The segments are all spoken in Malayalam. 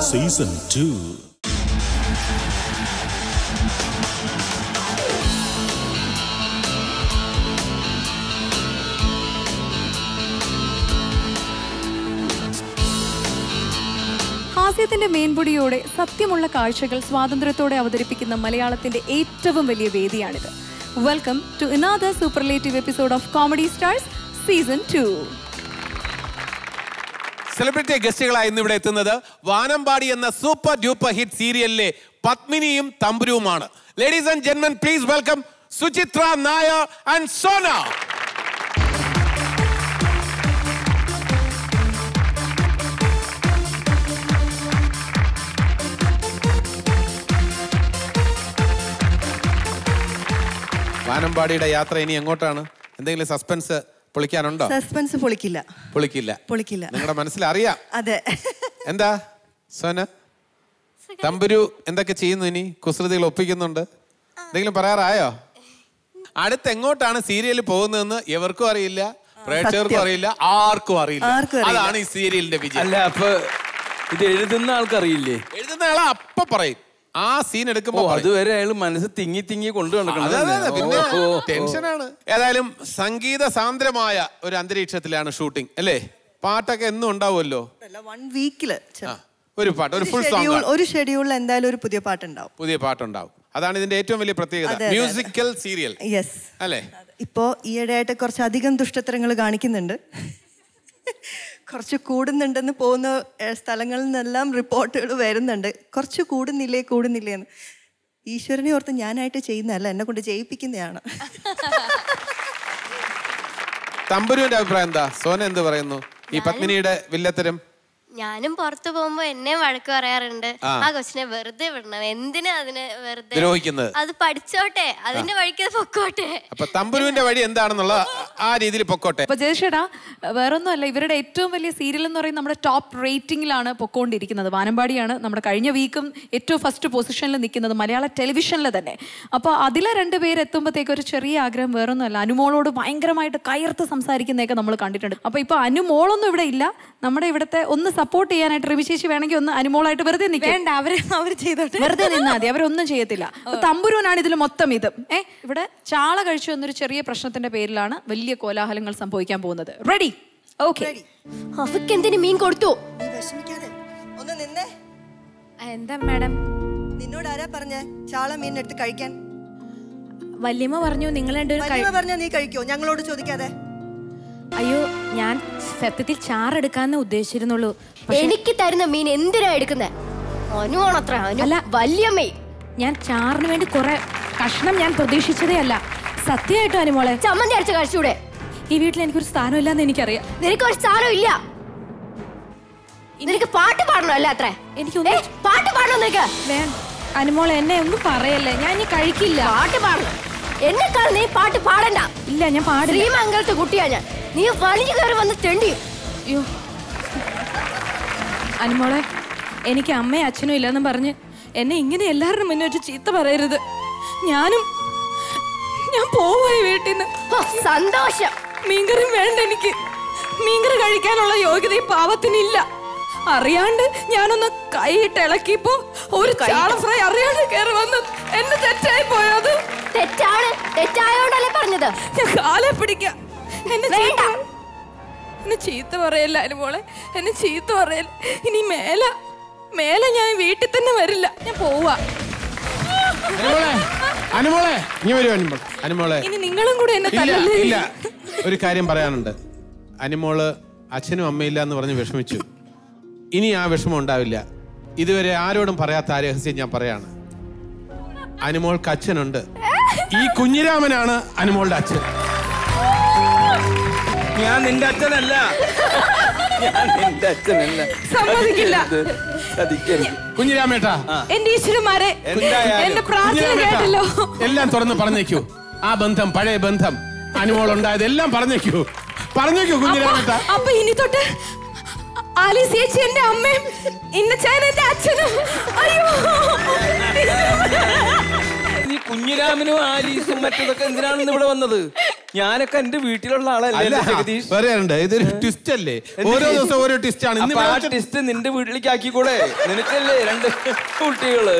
സീസൺ ടു ഹാസ്യത്തിന്റെ മേൻപൊടിയോടെ സത്യമുള്ള കാഴ്ചകൾ സ്വാതന്ത്ര്യത്തോടെ അവതരിപ്പിക്കുന്ന മലയാളത്തിന്റെ ഏറ്റവും വലിയ വേദിയാണിത് welcome to another superlative episode of comedy stars season two celebrity ഗസ്റ്റുകളായി ഇന്ന് ഇവിടെ എത്തുന്നത് വാനമ്പാടി എന്ന സൂപ്പർ ഡ്യൂപ്പർ ഹിറ്റ് സീരിയലിലെ പത്മിനിയും തമ്പുരുവുമാണ് ലേഡീസ് ആൻഡ് ജെന്മൻ please welcome Suchitra Nair and Sona വാനമ്പാടിയുടെ യാത്ര ഇനി എങ്ങോട്ടാണ് എന്തെങ്കിലും സസ്പെൻസ് പൊളിക്കാനുണ്ടോ സസ്പെൻസ് പൊളിക്കില്ല പൊളിക്കില്ല പൊളിക്കില്ല നിങ്ങളുടെ മനസ്സിൽ അറിയാം അതെ എന്താ സോന തമ്പുരു എന്തൊക്കെ ചെയ്യുന്നു ഇനി കുസൃതികൾ ഒപ്പിക്കുന്നുണ്ട് എന്തെങ്കിലും പറയാറായോ അടുത്ത് എങ്ങോട്ടാണ് സീരിയൽ പോകുന്നതെന്ന് എവർക്കും അറിയില്ല പ്രേക്ഷകർക്കും സത്യം. അറിയില്ല ആർക്കും അറിയില്ല ആർക്കും അറിയില്ല. അതാണ് ഈ സീരിയലിന്റെ വിജയം അല്ല അപ്പൊ ഇത് എഴുതുന്ന ആൾക്കറിയില്ലേ എഴുതുന്ന ആളെ അപ്പൊ പറയും ആ സീൻ ഓ എടുക്കുമ്പോ പറയും. അതുവരെ അയാൾ മനസ്സ് തിങ്ങി തിങ്ങി കൊണ്ടു നടക്കണം അതെ, അതെ, അതെ. പിന്നെ ഓ, ഓ, ഓ. ടെൻഷനാണ് ഏതായാലും സംഗീത സാന്ദ്രമായ ഒരു അന്തരീക്ഷത്തിലാണ് ഷൂട്ടിംഗ് അല്ലേ പാട്ടൊക്കെ എന്നും ഉണ്ടാവുമല്ലോ വൺ വീക്കില് ആ, ഒരു പാട്ട് ഒരു ഫുൾ സോങ് ഷെഡ്യൂൾ ഒരു ഷെഡ്യൂളിൽ എന്തായാലും ഒരു പുതിയ പാട്ടുണ്ടാവും പുതിയ പാട്ടുണ്ടാവും അതാണ് ഇതിന്റെ ഏറ്റവും വലിയ പ്രത്യേകത അതെ, അതെ, മ്യൂസിക്കൽ സീരിയൽ യെസ് അല്ലേ ഇപ്പോ ഈയിടെയായിട്ട് കുറച്ച് അധികം ദുഷ്ടത്തരങ്ങൾ കാണിക്കുന്നുണ്ട് കുറച്ച് കൂടുന്നുണ്ടെന്ന് പോകുന്ന ഏഹ്, സ്ഥലങ്ങളിൽ നിന്നെല്ലാം റിപ്പോർട്ടുകൾ വരുന്നുണ്ട് കുറച്ച് കൂടുന്നില്ലേ കൂടുന്നില്ലേ എന്ന് ഈശ്വരനെ ഓർത്ത് ഞാനായിട്ട് ചെയ്യുന്നതല്ല എന്നെ കൊണ്ട് ചെയ്യിപ്പിക്കുന്നതാണ് തമ്പുരുവിന്റെ അഭിപ്രായം എന്താ സോന എന്ത് പറയുന്നു ഈ പത്മിനിയുടെ വില്ലത്തരം ഞാനും പുറത്തു പോകുമ്പോ എന്നെ വഴക്ക് പറയാറുണ്ട് ആ. ആ കൊച്ചിനെ വെറുതെ വിടണം എന്തിനാ അതിനെ വെറുതെ ദ്രോഹിക്കുന്നത്. അത് പഠിച്ചോട്ടെ അതിന്റെ വഴിക്ക് അത് പൊക്കോട്ടെ അപ്പൊ തമ്പുരുവിന്റെ വഴി എന്താണെന്നുള്ള ആ രീതിയിൽ പൊക്കോട്ടെ അപ്പൊ ജയശേടാ വേറൊന്നുമല്ല ഇവരുടെ ഏറ്റവും വലിയ സീരിയൽ എന്ന് പറയുന്നത് നമ്മുടെ ടോപ്പ് റേറ്റിംഗിലാണ് പൊക്കോണ്ടിരിക്കുന്നത് വാനമ്പാടിയാണ് നമ്മുടെ കഴിഞ്ഞ വീക്കും ഏറ്റവും ഫസ്റ്റ് പൊസിഷനിൽ നിൽക്കുന്നത് മലയാള ടെലിവിഷനിൽ തന്നെ അപ്പോൾ അതിലെ രണ്ട് പേര് എത്തുമ്പോഴത്തേക്ക് ഒരു ചെറിയ ആഗ്രഹം വേറൊന്നുമല്ല അനുമോളോട് ഭയങ്കരമായിട്ട് കയർത്ത് സംസാരിക്കുന്നതൊക്കെ നമ്മൾ കണ്ടിട്ടുണ്ട് അപ്പോൾ ഇപ്പോൾ അനുമോളൊന്നും ഇവിടെ ഇല്ല നമ്മുടെ ഇവിടുത്തെ ഒന്ന് സപ്പോർട്ട് ചെയ്യാനായിട്ട് റിമി ചേച്ചി വേണമെങ്കിൽ ഒന്ന് അനുമോളായിട്ട് വെറുതെ നിൽക്കാം വേണ്ട അവര് അവർ ചെയ്തോട്ടെ വെറുതെ നിന്നാൽ മതി അവരൊന്നും ചെയ്യത്തില്ല അപ്പൊ തമ്പുരുവിനാണ് ഇതിൽ മൊത്തം ഇത് ഏ ഇവിടെ ചാള കഴിച്ചു എന്നൊരു ചെറിയ പ്രശ്നത്തിന്റെ പേരിലാണ് വലിയ കോലാഹലങ്ങൾ സംഭവിക്കാൻ പോകുന്നത് റെഡി ഓക്കെ അവക്ക് എന്തിനു മീൻ കൊടുത്തു നീ വിഷമിക്കാതെ ഒന്ന് നിന്നേ എന്താ മാഡം നിന്നോട് ആരാ പറഞ്ഞേ ചാള മീൻ എടുത്ത് കഴിക്കാൻ വല്യമ്മ പറഞ്ഞു നിങ്ങൾ രണ്ടുപേരും കഴി- വലിയ പറഞ്ഞാ നീ കഴിക്കോ ഞങ്ങളോട് ചോദിക്കാതെ അയ്യോ ഞാൻ സത്യത്തിൽ ചാറെടുക്കാന്ന് ഉദ്ദേശിച്ചിരുന്നുള്ളൂ പക്ഷെ എനിക്ക് തരുന്ന മീൻ എന്തിനാ എടുക്കുന്നേ അനുവാണത്ര അനു അല്ല. വല്യമ്മേ ഞാൻ ചാറിന് വേണ്ടി കുറെ കഷ്ണം ഞാൻ പ്രതീക്ഷിച്ചതേ അല്ല സത്യമായിട്ടും അനുമോളെ ചമ്മന്തി അരച്ച് കഴിച്ചൂടെ ഈ വീട്ടിൽ എനിക്കൊരു സ്ഥാനമില്ലാന്ന് എനിക്കറിയാം നിനക്ക് ഒരു സ്ഥാനം ഇല്ല നിനക്ക് പാട്ട് പാടണോ അല്ല അത്ര എനിക്കൊന്നും ഏ, പാട്ട് പാടണോ നിനക്ക് വേ അനുമോളെ എന്നെ ഒന്നും പറയല്ലേ ഞാൻ ഇനി കഴിക്കില്ല പാട്ട് പാടണം എന്നെക്കാൾ നീ പാട്ട് പാടണ്ട ഇല്ല ഞാൻ പാടില്ല ശ്രീമംഗലത്തെ കുട്ടിയാ ഞാൻ നീ വലിഞ്ഞു കയറി വന്ന് തെണ്ടി അയ്യോ അനുമോളെ എനിക്ക് അമ്മയും അച്ഛനും ഇല്ലെന്ന് പറഞ്ഞ് എന്നെ ഇങ്ങനെ എല്ലാവരുടെ മുന്നേ വെച്ച് ചീത്ത പറയരുത് ഞാനും ഞാൻ പോവായി വീട്ടിൽ നിന്ന് ഹോ, സന്തോഷം മീൻകറി വേണ്ട എനിക്ക് മീൻകറി കഴിക്കാനുള്ള യോഗ്യത ഈ പാവത്തിനില്ല അറിയാണ്ട് ഞാനൊന്ന് കൈയിട്ട് ഇളക്കിയപ്പോ ഒരു ചാള ഫ്രൈ അറിയാണ്ട് കയറി വന്ന് എന്നെ തെറ്റായി പോയത് തെറ്റാണ് തെറ്റായോണ്ടല്ലേ പറഞ്ഞത് ഞാൻ കാലെ പിടിക്കാം എന്നെ വേണ്ട. ചീത്ത എന്നെ ചീത്ത പറയല്ല അനുമോളെ എന്നെ ചീത്ത പറയല്ല ഇനി മേല മേലെ ഞാൻ വീട്ടിൽ തന്നെ വരില്ല ഞാൻ പോവാ അനുമോളെ അനുമോളെ ഇനി വരൂ അനുമോൾ അനുമോളെ ഇനി നിങ്ങളും കൂടെ എന്നെ ഇല്ല തല്ലല്ലേ ഇല്ല ഒരു കാര്യം പറയാനുണ്ട് അനുമോള് അച്ഛനും അമ്മയില്ല എന്ന് പറഞ്ഞ് വിഷമിച്ചു ഇനി ആ വിഷമം ഉണ്ടാവില്ല ഇതുവരെ ആരോടും പറയാത്ത ആ രഹസ്യം ഞാൻ പറയാണ് അനുമോൾക്ക് അച്ഛനുണ്ട് ഈ കുഞ്ഞിരാമനാണ് അനുമോളുടെ അച്ഛൻ ഞാൻ നിന്റെ അച്ഛനല്ല ഞാൻ നിന്റെ അച്ഛനല്ല സമ്മതിക്കില്ല. ഇത് ചതിക്കരുത്. കുഞ്ഞിരാമേട്ടാ എന്റെ ഈശ്വരന്മാരെ എന്തായാലും എന്റെ പ്രാർത്ഥന കുഞ്ഞിരാമേട്ടാ കേട്ടല്ലോ എല്ലാം തുറന്ന് പറഞ്ഞേക്കൂ ആ ബന്ധം പഴയ ബന്ധം അനുമോൾ ഉണ്ടായത് എല്ലാം പറഞ്ഞേക്കൂ പറഞ്ഞേക്കൂ കുഞ്ഞിരാമേട്ടാ അപ്പൊ ഇനി തൊട്ട് ആലീസ് ചേച്ചി എന്റെ അമ്മയും ഇന്നച്ചാൻ എന്റെ അച്ഛനും അയ്യോ നീ കുഞ്ഞിരാമനും ആലീസും മറ്റതൊക്കെ എന്തിനാണ് ഇന്ന് ഇവിടെ വന്നത് ഞാനൊക്കെ എന്റെ വീട്ടിലുള്ള ആളല്ലേ അല്ല ജഗദീഷ് വേറെ ഉണ്ട് ഇതൊരു ട്വിസ്റ്റ് അല്ലേ ഓരോ ദിവസം ഓരോ ട്വിസ്റ്റ് ആണ് ഇന്ന് അപ്പൊ ആ ഇവിടെ വെച്ച് ടെസ്റ്റ് നിന്റെ വീട്ടിലേക്ക് ആക്കിക്കൂടെ നിനക്കല്ലേ രണ്ട് കുട്ടികള്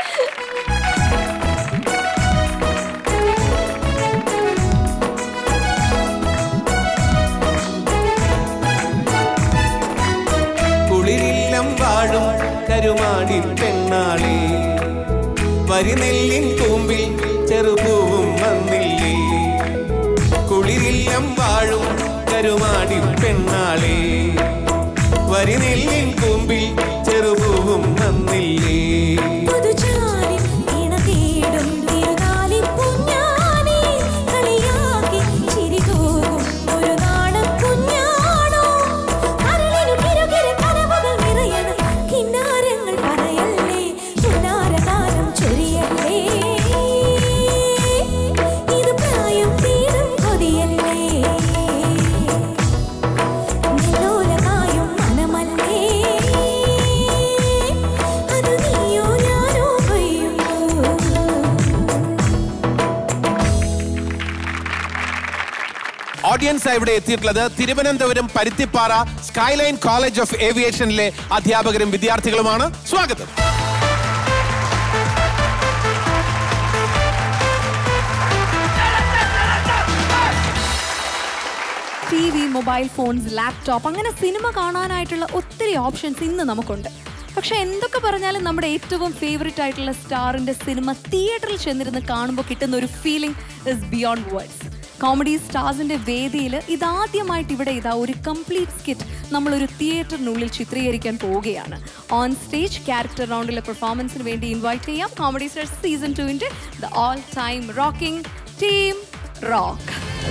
കുളിരില്ലം വാഴും കരുമാടി പെണ്ണാളെ വരിനെല്ലിൻ കൂമ്പിൽ ചെറുപൂവും വന്നില്ലേ കുളിരില്ലം വാഴും കരുമാടി പെണ്ണാളെ വരിനെല്ലിൻ കൂമ്പിൽ ചെറുപൂവും വന്നില്ലേ പുതുചാരി ഇണതേടും തിരുനാളിക്കുഞ്ഞാനേ, കളിയാക്കി ചിരിതൂകും ഒരു നാണക്കുഞ്ഞാണോ? കരളിനു കിറുകിറ കനവുകൾ നിറയണം, കിന്നാരങ്ങൾ പറയല്ലേ, പുന്നാരഗാനം ചൊരിയല്ലേ. ഇത് പ്രായം തീരും കൊതിയല്ലേ നിന്നോലമായും മനമല്ലേ അത് നീയോ ഞാനോ കൊയ്യുമോ ഓഡിയൻസ് ഇവിടെ എത്തിയിട്ടുള്ളത് Thiruvananthapuram Paruthippara Skyline college of ഏവിയേഷനിലെ അധ്യാപകരും വിദ്യാർത്ഥികളുമാണ് സ്വാഗതം T V mobile phones laptop അങ്ങനെ സിനിമ കാണാനായിട്ടുള്ള ഒത്തിരി ഓപ്ഷൻസ് ഇന്ന് നമുക്കുണ്ട് പക്ഷെ എന്തൊക്കെ പറഞ്ഞാലും നമ്മുടെ ഏറ്റവും ഫേവററ്റ് ആയിട്ടുള്ള സ്റ്റാറിന്റെ സിനിമ തിയേറ്ററിൽ ചെന്നിരുന്ന് കാണുമ്പോൾ കിട്ടുന്ന ഒരു feeling is beyond words comedy സ്റ്റാർസിന്റെ വേദിയിൽ ഇതാദ്യമായിട്ട് ഇവിടെ ഇതാ ഒരു കംപ്ലീറ്റ് സ്കിറ്റ് നമ്മളൊരു തിയേറ്ററിനുള്ളിൽ ചിത്രീകരിക്കാൻ പോവുകയാണ് ഓൺ സ്റ്റേജ് ക്യാരക്ടർ റൗണ്ടിലെ പെർഫോമൻസിന് വേണ്ടി ഇൻവൈറ്റ് ചെയ്യാം കോമഡി സ്റ്റാർസ് സീസൺ ടുവിന്റെ the all time rocking team rock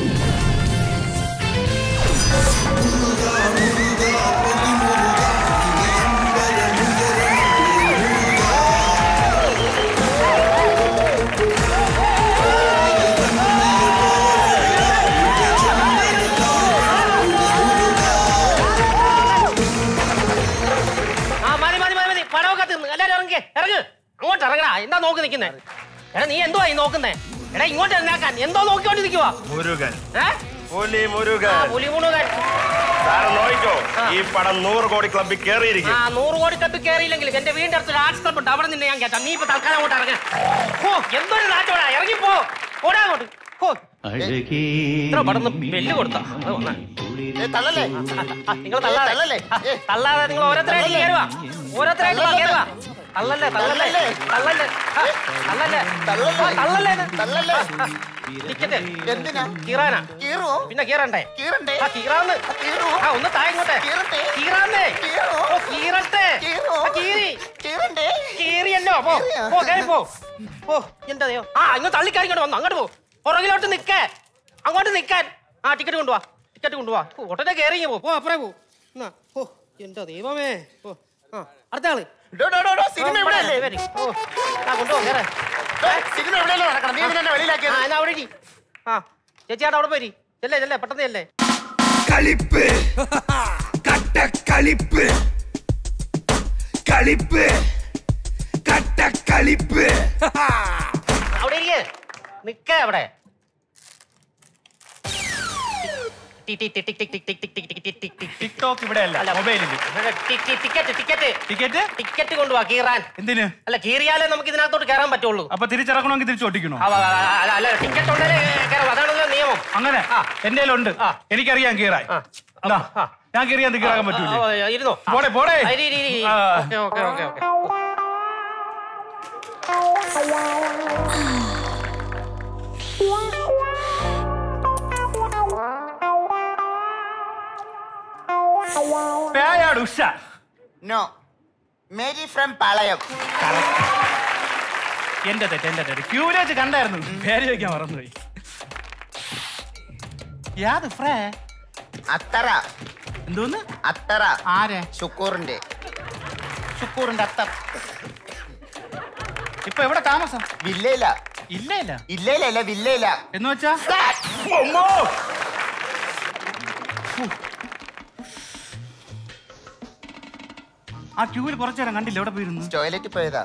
ആ മതി മതി മതി മതി പടമൊക്കെ തിന്ന് എല്ലാരും ഇറങ്ങി ഇറങ്ങ് അങ്ങോട്ട് ഇറങ്ങടാ എന്താ നോക്കി നിൽക്കുന്നേ എടാ നീ എന്തോ ഈ നോക്കുന്നേ എടാ ഇങ്ങോട്ട് ഇറങ്ങാക്കാൻ എന്തോ നോക്കിക്കൊണ്ട് നിൽക്കുവാ മുരുകൻ ഏ പുലി ആ മുരുകൻ പുലി മുഴുവൻ സാറ് നോക്കിക്കോ ഈ പടം നൂറ് കോടി ക്ലബിൽ ആ കയറിയിരിക്കും നൂറ് കോടി കത്ത് കയറിയില്ലെങ്കിൽ എന്റെ വീടിന്റെ അടുത്ത് ആർട്സ് ക്ലബ് ഉണ്ട് അവിടെ നിന്നെ ഞാൻ കേട്ടാ നീ ഇപ്പൊ തൽക്കാലം അങ്ങോട്ട് ഇറങ്ങ ഓ എന്തൊരു നാറ്റോടാ ഇറങ്ങിപ്പോ ഓടാ അങ്ങോട്ട് ഓ ഇത്ര പടന്ന് ബെല്ല് കൊടുത്താ അത് വന്നാ. ആ, നിങ്ങൾ തള്ളാതെ ആ, തള്ളാതെ നിങ്ങൾ ഓരോരുത്തരായിട്ട് കയറുക ഓരോരുത്തരായിട്ട് വാ, കയറുക തള്ളല്ലേ തള്ളല്ലേ തള്ളല്ലേ ആ, തള്ളല്ലേ ആ, തള്ളല്ലേ ഇത്? ആ, ആ. ടിക്കറ്റ് എന്തിനാ കീറാനാ കീറുവോ പിന്നെ കീറണ്ടേ കീറണ്ടേ ആ കീറാന്ന് കീറുവോ ആ ഒന്ന് താഴെ ഇങ്ങോട്ടെ കീറട്ടെ കീറാന്നേ കീറുവോ ഓ കീറട്ടെ കീറുവോ ആ, കീറി കീറണ്ടേ കീറിയല്ലോ പോ കീറിയോ? പോ കയറി പോ ഓ എന്താ ദൈവം ആ ഇങ്ങോട്ട് തള്ളിക്കാരി ഇങ്ങോട്ട് വന്നു അങ്ങോട്ട് പോ പുറകിലോട്ട് നിക്കേ അങ്ങോട്ട് നിക്കാൻ ആ ടിക്കറ്റ് കൊണ്ടുവാ ടിക്കറ്റ് കൊണ്ടുവാ ഓ, ഉടനെ കയറി ഇങ്ങ് പോ പോ അപ്പുറേ പോ എന്നാ ഓ എന്താ ദൈവമേ ഓ ആ അടുത്ത ആള് ഡോ, ഡോ, ഡോ, ഡോ, സിനിമ ഓ, ഇവിടെ ഇവിടെ, അല്ലേ? വരി. ഓ ആ കൊണ്ടുപോ കേറേ ഡോ, സിനിമ എവിടെയല്ലോ നടക്കണം നീ എന്തിനാ ആ വെളിയിലാക്കിയത് എന്നാ അവിടെ ഇരി. ആ ചേച്ചിയാടെ അവിടെ പോരി ചെല്ലേ ചെല്ലേ പെട്ടെന്ന് ചെല്ലേ കളിപ്പ് കട്ട കളിപ്പ് കളിപ്പ് കട്ട കളിപ്പ് അവിടെ ഇരിക്കേ നിക്ക അവിടെ ടിക്ടോക്ക് ഇവിടെ അല്ല മൊബൈലിൽ ടിക്കറ്റ് ടിക്കറ്റ് ടിക്കറ്റ് ടിക്കറ്റ് കൊണ്ടുവാ കീറാൻ എന്തിന് അല്ല കീറിയാലേ നമുക്ക് ഇതിനകത്തോട്ട് കയറാൻ പറ്റുള്ളൂ അപ്പൊ തിരിച്ചിറക്കണമെങ്കിൽ തിരിച്ചു ഒട്ടിക്കണോ ആ, ആ, ആ, അല്ല, അല്ല ടിക്കറ്റ് ഉണ്ടല്ലേ കയറാം അതാണല്ലോ നിയമം അങ്ങനെ ആ. എന്റെ ഉണ്ട് ആ. എനിക്കറിയാം കീറാൻ ആ. ദാ, ആ. ഞാൻ കീറിയാൻ കീറാൻ ആ, പറ്റൂലേ ആ, ഇരുന്നോ ആ. പോടെ, പോടെ. ആ, ഇരി, ഇരി, ഇരി. ആ. Okay, okay, okay, okay. Peyad Usha no Mary from Palayam എന്റെ തെറ്റ് എന്റെ തെറ്റ് ക്യൂരേജ് കണ്ടായിരുന്നു പേര് ചോദിക്കാൻ മറന്നുപോയി യാത് ഫ്രേ അത്തറ എന്തോന്ന് അത്തറ ആരെ ശുക്കൂറിന്റെ ശുക്കൂറിന്റെ അത്തർ ഇപ്പൊ എവിടെ താമസം വില്ലയില ഇല്ല ഇല്ല ഇല്ലയിലല്ല വില്ലയില എന്ന് വെച്ചാ ആ ക്യൂവിൽ കുറച്ചു നേരം കണ്ടില്ല എവിടെ പോയിരുന്നു ടോയ്ലറ്റ് പോയതാ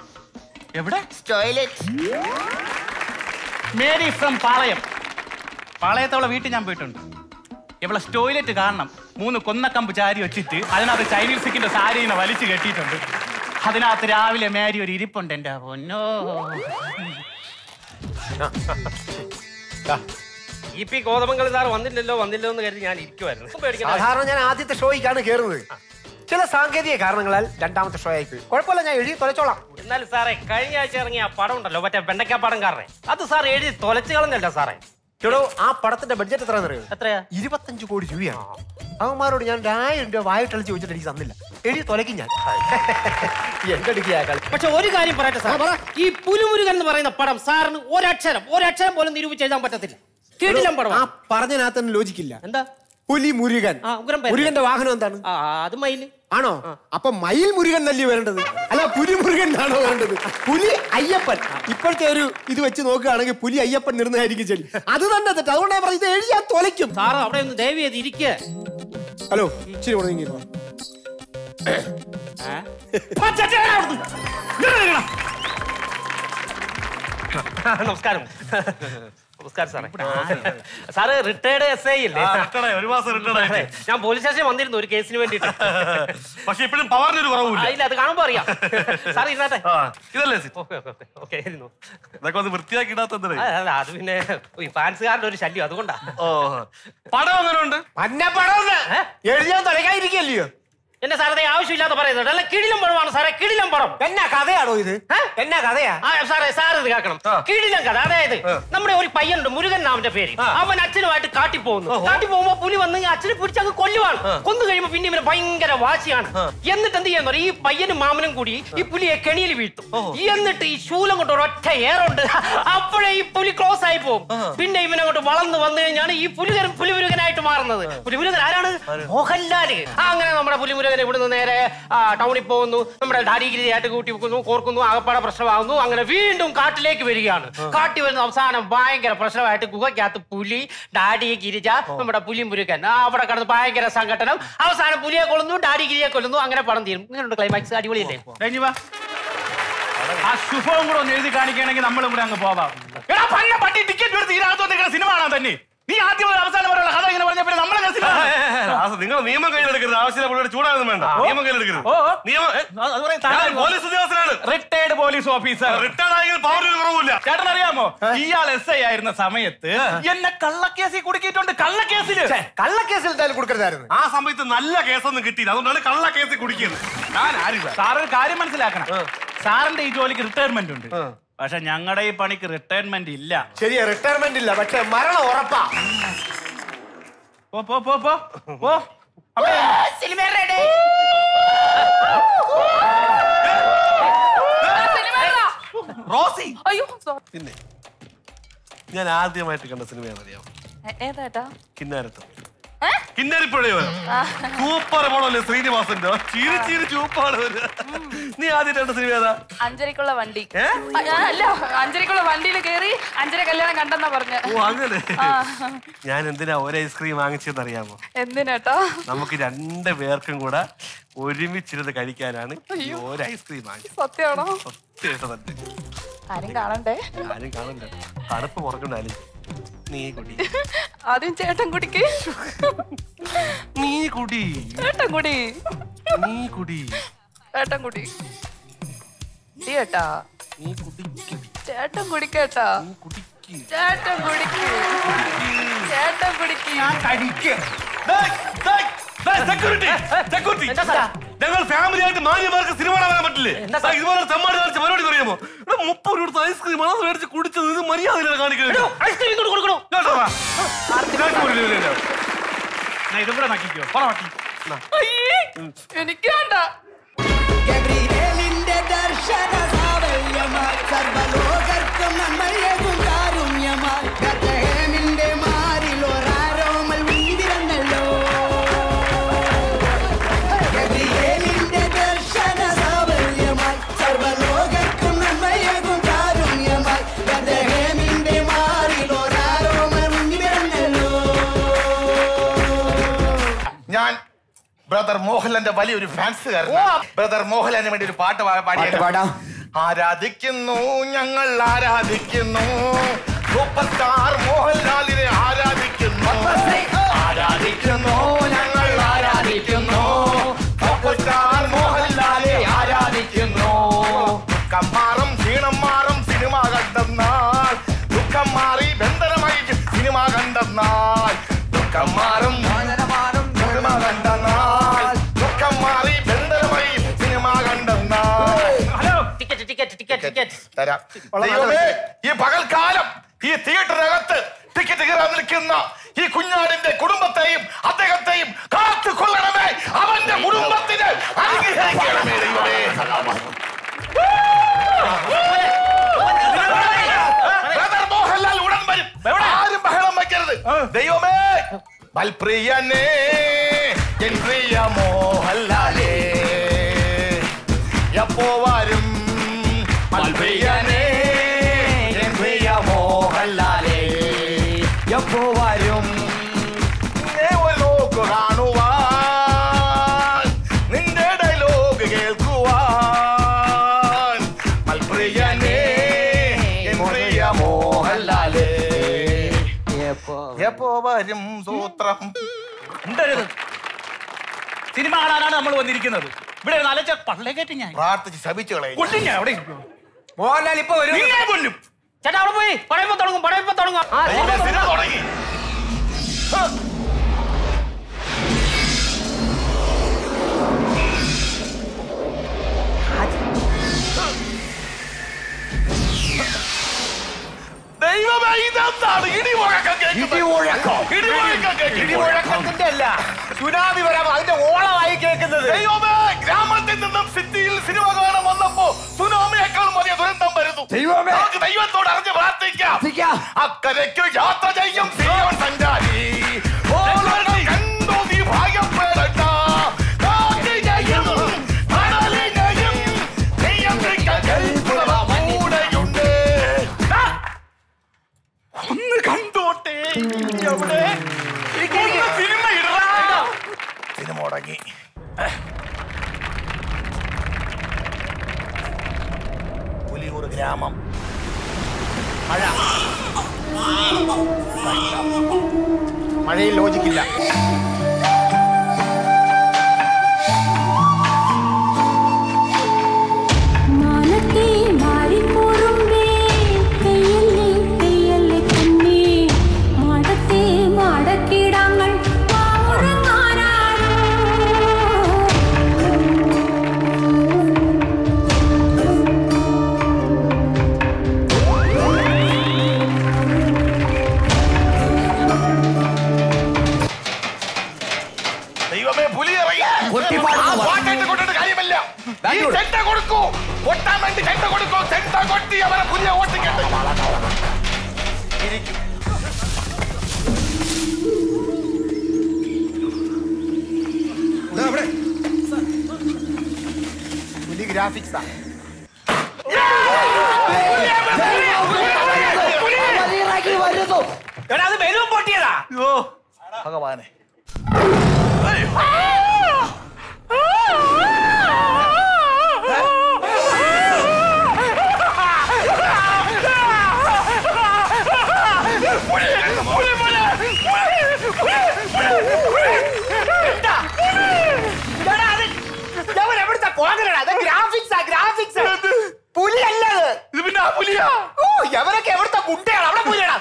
എവിടെ ടോയ്ലറ്റ് മേരി ഫ്രം പാളയം പാളയത്തോളം വീട്ടിൽ ഞാൻ പോയിട്ടുണ്ട് ഇവിടെ ടോയ്ലറ്റ് കാണണം മൂന്ന് കൊന്നക്കമ്പ് ചാരി വെച്ചിട്ട് അതിനകത്ത് ചൈനീസ് സിക്കിന്റെ സാരി ഇങ്ങനെ വലിച്ചു കെട്ടിയിട്ടുണ്ട് അതിനകത്ത് രാവിലെ മേരി ഒരു ഇരിപ്പുണ്ട് എന്റെ പൊന്നോ ഇ പി കോതമംഗലം സാർ വന്നില്ലല്ലോ വന്നില്ലോ എന്ന് കരുതി ഞാൻ ഇരിക്കുമായിരുന്നു പേടിക്കണ്ട. സാധാരണ ഞാൻ ആദ്യത്തെ ഷോയ്ക്കാണ് കയറുന്നത് ചില സാങ്കേതിക കാരണങ്ങളാൽ രണ്ടാമത്തെ ഷോ ആയിപ്പോയി കുഴപ്പമില്ല ഞാൻ എഴുതി തൊലച്ചോളാം എന്നാലും സാറേ കഴിഞ്ഞ ആഴ്ച ഇറങ്ങിയ ആ പടം ഉണ്ടല്ലോ മറ്റേ വെണ്ടയ്ക്ക പടം കാരനെ അത് സാർ എഴുതി തൊലച്ചു കളഞ്ഞല്ല സാറേ എടോ ആ പടത്തിന്റെ ബഡ്ജറ്റ് എത്രയാണെന്ന് അറിയോ എത്രയാ ഇരുപത്തഞ്ച് കോടി രൂപയാണ് അവന്മാരോട് ഞാൻ ഒരു ആയിരം രൂപ വായിട്ടളിച്ച് ചോദിച്ചിട്ട് എനിക്ക് തന്നില്ല എഴുതി തൊലയ്ക്കും ഞാൻ എന്റെ അടുക്കിയാ കളി പക്ഷെ ഒരു കാര്യം പറയട്ടെ സാർ ഈ പുലിമുരുകൻ എന്ന് പറയുന്ന പടം സാറിന് ഒരക്ഷരം ഒരക്ഷരം പോലും നിരൂപിച്ച് എഴുതാൻ പറ്റത്തില്ല കിടിലം പടം ആ പറഞ്ഞതിനകത്ത് തന്നെ ലോജിക്കില്ല എന്താ പുലി മുരുകൻ ആ, ഉഗ്രം പേര്. മുരുകന്റെ വാഹനം എന്താണ് ആ അത് മയില് ആണോ അപ്പൊ മയിൽ മുരുകൻ നല്ലേ വരേണ്ടത് അല്ല പുലി മുരുകൻ ആണോ വരേണ്ടത് പുലി അയ്യപ്പൻ ഇപ്പോഴത്തെ ഒരു ഇത് വെച്ച് നോക്കുകയാണെങ്കിൽ പുലി അയ്യപ്പൻ നിർന്നതായിരിക്കും ശരി അത് തന്നെ തെറ്റ് അതുകൊണ്ടാണ് പറഞ്ഞത് ഇത് എഴുതിയാൽ തൊലയ്ക്കും സാറ് അവിടെ ഒന്ന് ദയവ് ചെയ്ത് ഇരിക്കുക ഹലോ ഇച്ചിരി കൂടെ നീങ്ങി വാ. നമസ്കാരം നമസ്കാരം സാറേ സാറ് റിട്ടയർഡ് എസ് ഐ അല്ലേ ആ, retired ആയി. ഒരു മാസം retired ആയിട്ട്. അതെ. ഞാൻ പോലീസ് സ്റ്റേഷനിൽ വന്നിരുന്നു ഒരു കേസിന് വേണ്ടിട്ട് പക്ഷെ ഇപ്പോഴും പവറിനൊരു കുറവില്ല ഇല്ല അത് കാണുമ്പോ അറിയാം സാർ ഇരുന്നാട്ടെ ഇതല്ലേ ഓക്കെ ഓക്കെ ഓക്കെ ഇരുന്നു ഇതൊക്കെ ഒന്ന് വൃത്തിയാക്കി ഇടാത്തത് ആ, അല്ല, അത് പിന്നെ ഈ ഫാൻസുകാരുടെ ഒരു ശല്യം അതുകൊണ്ടാ ഓ പടം അങ്ങനെ ഉണ്ട് മഞ്ഞ പടം എഴുതിയാൽ തൊലയ്ക്കാതിരിക്കല്ലയോ എന്നെ സാറേ ആവശ്യമില്ലാത്ത പറയുന്നത് അല്ല കിടിലം പടമാണ് സാറേ കിടിലം പടം എന്നാ കഥയാണോ ഇത് എന്നാ കഥയാ ആ സാറേ സാർ ഇത് കേൾക്കണം കിടിലം കഥ അതായത് നമ്മുടെ ഒരു പയ്യനുണ്ട് മുരുകൻ നാമന്റെ പേര് അവൻ അച്ഛനുമായിട്ട് കാട്ടി പോകുന്നു കാട്ടി പോകുമ്പോ പുലി വന്ന് ഈ അച്ഛനെ പിടിച്ച് അങ്ങ് കൊല്ലുവാണ് കൊന്നു കഴിയുമ്പോ പിന്നെ ഇവന് ഭയങ്കര വാശിയാണ് എന്നിട്ട് എന്ത് ചെയ്യാന്ന് പറയും ഈ പയ്യനും മാമനും കൂടി ഈ പുലിയെ കെണിയിൽ വീഴ്ത്തും എന്നിട്ട് ഈ ശൂലം കൊണ്ട് ഒരൊറ്റ ഏറുണ്ട് അപ്പോഴേ ഈ പുലി ക്ലോസ് ആയി പോകും പിന്നെ ഇവൻ അങ്ങോട്ട് വളർന്നു വന്നു കഴിഞ്ഞാണ് ഈ പുലികരൻ പുലിമുരുകനായിട്ട് മാറുന്നത് പുലിമുരുകൻ ആരാണ് മോഹൻലാല് ആ അങ്ങനെ നമ്മുടെ പുലിമുരുകൻ ഇവിടുന്ന് നേരെ ആ, ടൗണിൽ പോകുന്നു നമ്മുടെ ഡാഡിഗിരിയായിട്ട് കൂട്ടി വെക്കുന്നു കോർക്കുന്നു ആകപ്പാടെ പ്രശ്നമാകുന്നു അങ്ങനെ വീണ്ടും കാട്ടിലേക്ക് വരികയാണ് കാട്ടി വരുന്ന അവസാനം ഭയങ്കര പ്രശ്നമായിട്ട് ഗുഹയ്ക്കകത്ത് പുലി ഡാഡി ഗിരിജ നമ്മുടെ പുലി മുരുകൻ ആ, അവിടെ കിടന്ന് ഭയങ്കര സംഘടനം അവസാനം പുലിയെ കൊല്ലുന്നു ഡാഡി ഗിരിയെ കൊല്ലുന്നു അങ്ങനെ പടം തീരും ഇങ്ങനെയുണ്ട് ക്ലൈമാക്സ് അടിപൊളിയല്ലേ കഴിഞ്ഞു വാ ആ ശുഭവും കൂടെ ഒന്ന് എഴുതി കാണിക്കുകയാണെങ്കിൽ നമ്മളും കൂടെ അങ്ങ് പോവാം എടാ പന്ന പട്ടി ടിക്കറ്റ് എടുത്ത് ഇതിനകത്ത് നിൽക്കുന്ന സിനിമ കാണാൻ തന്നെ നീ ആദ്യം മുതൽ അവസാനം വരെയുള്ള കഥ ഇങ്ങനെ പറഞ്ഞ പിന്നെ നമ്മളെ നിങ്ങൾ നിയമം കയ്യിലെടുക്കരുത് ആവശ്യമില്ല പുള്ളിയുടെ ചൂടാകുന്നു വേണ്ട നിയമം കയ്യിലെടുക്കരുത് നിയമം ഏ, ഞാൻ പോലീസ് ഉദ്യോഗസ്ഥനാണ് റിട്ടയർഡ് പോലീസ് ഓഫീസർ റിട്ടയർഡ് ആയെങ്കിൽ പവറിന് കുറവില്ല ചേട്ടൻ അറിയാമോ ഇയാൾ എസ് ഐ ആയിരുന്ന സമയത്ത് എന്നെ കള്ളക്കേസിൽ കുടുക്കിയിട്ടുണ്ട് കള്ളക്കേസില് കള്ളക്കേസിൽ എന്തായാലും കൊടുക്കരുതായിരുന്നു ആ സമയത്ത് നല്ല കേസൊന്നും കിട്ടിയില്ല അതുകൊണ്ടാണ് കള്ള കേസ് കുടിക്കുന്നത് ഞാൻ ആരും സാർ ഒരു കാര്യം മനസ്സിലാക്കണം സാറിന്റെ ഈ ജോലിക്ക് റിട്ടയർമെന്റ് ഉണ്ട് പക്ഷെ ഞങ്ങളുടെ ഈ പണിക്ക് റിട്ടയർമെന്റ് ഇല്ല ശരിയാ റിട്ടയർമെന്റ് ഇല്ല പക്ഷെ മരണം ഉറപ്പാ പോ പോ പോ പോ പോ റോസി അയ്യോ പിന്നെ ഞാൻ ആദ്യമായിട്ട് കണ്ട സിനിമയാണ് അറിയാം ഏതാട്ടാ കിന്നാരത്തം കിന്നാരിപ്പുഴയോ സൂപ്പർ മോളല്ലേ ശ്രീനിവാസന്റെ ചീരി ചീരി ചൂപ്പാണ് വരിക. നീ ആദ്യമായിട്ട് കണ്ട സിനിമ ഏതാ അഞ്ചരക്കുള്ള വണ്ടി ആ, ഞാൻ അല്ല അഞ്ചരക്കുള്ള വണ്ടിയിൽ കയറി അഞ്ചര കല്യാണം കണ്ടെന്നാ പറഞ്ഞ ഓ അങ്ങനെ ആ. ഞാൻ എന്തിനാ ഒരു ഐസ്ക്രീം വാങ്ങിച്ചതെന്ന് അറിയാമോ എന്തിനാട്ടാ നമുക്ക് രണ്ട് പേർക്കും കൂടെ ഒരുമിച്ചിരുന്ന് കഴിക്കാനാണ് ഈ ഒരു ഐസ്ക്രീം വാങ്ങിച്ചത് സത്യമാണോ സത്യമായിട്ട് തന്നെ ആരും കാണണ്ടേ ആരും കാണണ്ട തണുപ്പ് കുറഞ്ഞുണ്ടാലും നീ കുടി ആദ്യം ചേട്ടൻ കുടിക്ക് നീ കുടി ചേട്ടൻ കുടി നീ കുടി ചേട്ടൻ കുടി ചേട്ടാ നീ കുടിക്ക് ചേട്ടൻ കുടിക്കേട്ടാ ചേട്ടൻ കുടിക്ക് ചേട്ടൻ കുടിക്ക് സെക്യൂരിറ്റി സെക്യൂരിറ്റി ഞങ്ങൾ ഫാമിലി ആയിട്ട് മാന്യമാർക്ക് സിനിമ കാണാൻ പറ്റില്ലേ ആ, ഇതുപോലെ തെമ്മാടി കാണിച്ച പരിപാടി അറിയാമോ ഇവിടെ മുപ്പത് രൂപ ഐസ്ക്രീം ആണ് അത് മേടിച്ച് കുടിച്ചത് ഇത് മര്യാദ കാണിക്കുന്നത് ഐസ്ക്രീം ഇങ്ങോട്ട് കൊടുക്കണോ ഇതും കൂടെ നക്കിക്കോ പറ നക്കി അയ്യേ, എനിക്ക് വേണ്ട ഗബ്രിയേലിന്റെ ദർശന സാവല്യമായി സർവലോകർക്കും നന്മയേകും കാരുണ്യമായി ബത്ലഹേമിന്റെ മാറിൽ ഒരാരോമൽ ഉണ്ടിരുന്നല്ലോ ഗബ്രിയേലിന്റെ ദർശന സാവല്യമായി സർവലോകർക്കും നന്മയേകും കാരുണ്യമായി ബത്ലഹേമിന്റെ മാറിൽ ഒരാരോമൽ ഉണ്ടിരുന്നല്ലോ ഞാൻ ബ്രദർ മോഹൻലാലിന്റെ വലിയൊരു ഫാൻസുകാരനാണ് ബ്രദർ മോഹൻലാലിന് വേണ്ടി ഒരു പാട്ട് പാ- പാടിയേക്കാം. ആരാധിക്കുന്നു ഞങ്ങൾ ആരാധിക്കുന്നു സൂപ്പർ സ്റ്റാർ മോഹൻലാലിനെ ആരാധിക്കുന്നു ആരാധിക്കുന്നു ഞങ്ങൾ ആരാധിക്കുന്നു സൂപ്പർ സ്റ്റാർ മോഹൻലാലെ ആരാധിക്കുന്നു ദുഃഖം മാറും ക്ഷീണം മാറും സിനിമ കണ്ടെന്നാൽ ദുഃഖം മാറി ബന്ധനമായി സിനിമ കണ്ടെന്നാൽ ദുഃഖം മാറും മാറും സിനിമ കണ്ടെന്നാൽ ദുഃഖം മാറി ബന്ധനമായി സിനിമ കണ്ടെന്നാൽ hello ticket ticket ticket ticket തരാം ദൈവമേ, ഈ പകൽക്കാലം ഈ തിയേറ്ററിനകത്ത് ടിക്കറ്റ് കയറാൻ നിൽക്കുന്ന ഈ കുഞ്ഞാടിന്റെ കുടുംബത്തെയും അദ്ദേഹത്തെയും കാത്തു കൊള്ളണമേ അവന്റെ കുടുംബത്തിന് അനുഗ്രഹിക്കണമേ ദൈവമേ ബ്രദർ മോഹൻലാൽ ഉടൻ വരും ആരും ബഹളം വയ്ക്കരുത് ദൈവമേ ബൽപ്രിയനേ എൻ പ്രിയ മോഹൻലാലേ എപ്പോ വരും ബൽപ്രിയനേ എൻ പ്രിയ മോഹൻലാലേ എപ്പോ വരും ലോക്ക് കാണുവാൻ നിന്റെ ഡയലോഗ് കേൾക്കുവാൻ മൽപ്രിയനേ എൻ പ്രിയ മോഹൻലാലേ എപ്പോ വരും സൂത്രം ഉണ്ടരുത് സിനിമ കാണാനാണ് നമ്മൾ വന്നിരിക്കുന്നത് ഇവിടെ ഒരു നല്ല പള്ളേ കയറ്റി ഞാൻ പ്രാർത്ഥിച്ച് ശപിച്ചു കളയും കൊല്ലും ഞാൻ അവിടെ മോഹൻലാൽ ഇപ്പൊ വരും നിന്നെ കൊല്ലും ചേട്ടാ അവിടെ പോയി പടയപ്പോ തുടങ്ങും പടയപ്പോ തുടങ്ങും ആ, ദൈവമേ, സിനിമ തുടങ്ങി ദൈവമേ ഇതെന്താണ് ഇടിമുഴക്കം കേൾക്കുന്നത് ഇടിമുഴക്കം. ഇടിമുഴക്കം കേൾക്കുന്നു. ഇടിമുഴക്കത്തിന്റെ അല്ല സുനാമി വരാം അതിന്റെ ഓളമായി കേൾക്കുന്നത് ദൈവമേ ഗ്രാമത്തിൽ നിന്നും സിറ്റിയിൽ സിനിമ കാണാൻ വന്നപ്പോ സുനാമിയേക്കാൾ വലിയ ദുരന്തം വരുന്നു ദൈവമേ. നമുക്ക് ദൈവത്തോട് അറിഞ്ഞ് പ്രാർത്ഥിക്കാം അക്കരയ്ക്ക് യാത്ര ചെയ്യും സിയോൻ സഞ്ചാരി ഓളങ്ങൾ കണ്ടു നീ ഭാഗ്യപ്പെടണ്ട കാറ്റിനെയും കടലിനെയും നിയന്ത്രിക്കാൻ കൽപ്പുള്ള കൂടെയുണ്ട് ആ! ഒന്ന് കണ്ടോട്ടെ എവിടെ എനിക്കൊന്ന് സിനിമ ഇടറാ സിനിമ മുടങ്ങി പുലിയൂർ ഗ്രാമം മഴ മഴയിൽ ലോജിക്കില്ല മാനത്തെ മാറിപ്പോറുമ്പേ പെയ്യല്ലേ പെയ്യല്ലേ കുഞ്ഞേ മാടത്തെ മാടക്കിടങ്ങൾ മാറുങ്ങാനാരോ ദൈവമേ പുലി ഇറങ്ങി ആ പാട്ടിട്ട് കൊണ്ടിട്ട് കാര്യമില്ല ഈ ചെണ്ട കൊടുക്കൂ കൊട്ടാൻ വേണ്ടി ചെണ്ട കൊടുക്കൂ ചെണ്ട കൊട്ടി അവരെ പുലിയെ ഓട്ടിക്കട്ടെ ഇരിക്കും പുലി ഗ്രാഫിക്സാ എടാ അത് ബലൂൺ പൊട്ടിയതാ ഭഗവാനെ എവിടുത്തെ കോങ്ങരടാ അത് ഗ്രാഫിക്സാ ഗ്രാഫിക്സ് പുലി അല്ലത് ഇത് പിന്നെ ആ പുലിയാ ഓ എവരൊക്കെ എവിടുത്തെ കുട്ടിയാണ് അവിടെ പുലിയടാ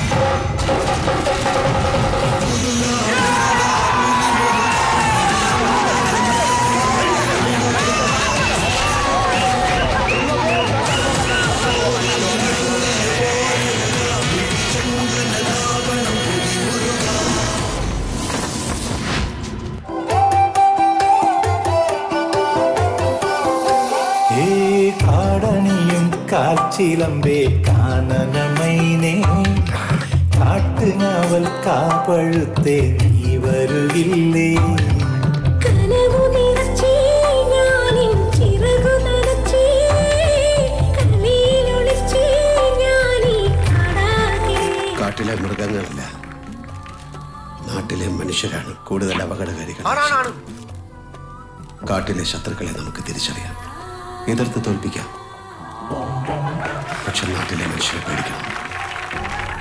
ഏ കാടണിയും കാച്ചിലമ്പേ കാനനമൈനേ കാട്ടുനാവൽ കാപ്പഴുത്തേ നീ വരുകില്ലേ കനവു നിറച്ചേ ഞാനിൻ ചിറകു നനച്ചേ കണ്ണിലൊളിച്ചേ ഞാനീ കാണാതെ കാട്ടിലെ മൃഗങ്ങളല്ല നാട്ടിലെ മനുഷ്യരാണ് കൂടുതൽ അപകടകാരികൾ ആണാണാണ് കാട്ടിലെ ശത്രുക്കളെ നമുക്ക് തിരിച്ചറിയാം എതിർത്ത് തോൽപ്പിക്കാം പക്ഷെ നാട്ടിലെ മനുഷ്യരെ പേടിക്കണം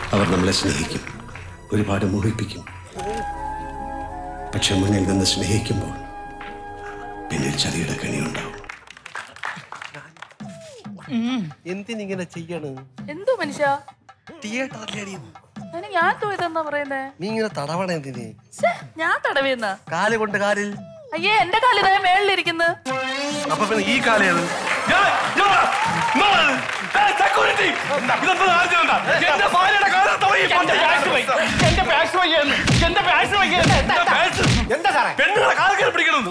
അവർ നമ്മളെ സ്നേഹിക്കും ഒരുപാട് മോഹിപ്പിക്കും പക്ഷെ മുന്നിൽ നിന്ന് സ്നേഹിക്കുമ്പോൾ പിന്നിൽ ചതിയുടെ കണിയുണ്ടാവും എന്തിനിങ്ങനെ ചെയ്യണ് എന്തോ മനുഷ്യ തിയേറ്ററിലടി അതിന് ഞാൻ തോയതെന്നാ പറയുന്നേ നീ ഇങ്ങനെ തടവണ എന്തിന് ശ്ശേ, ഞാൻ തടവിയെന്ന കാല് കൊണ്ട് കാലിൽ അയ്യേ എന്റെ കാലിതാ മേളിലിരിക്കുന്നു അപ്പൊ പിന്നെ ഈ കാലേത് എന്റെ ഭാര്യയുടെ കാലത്ത് പോയി എന്റെ ബാഗ് പോയി. എന്റെ ബാഗ് പോയി എന്ന്. എന്റെ ബാഗ് പോയി എന്ന്. എന്താ സാറേ പെണ്ണുങ്ങളെ കാൽ കയറി പിടിക്കണമെന്ന്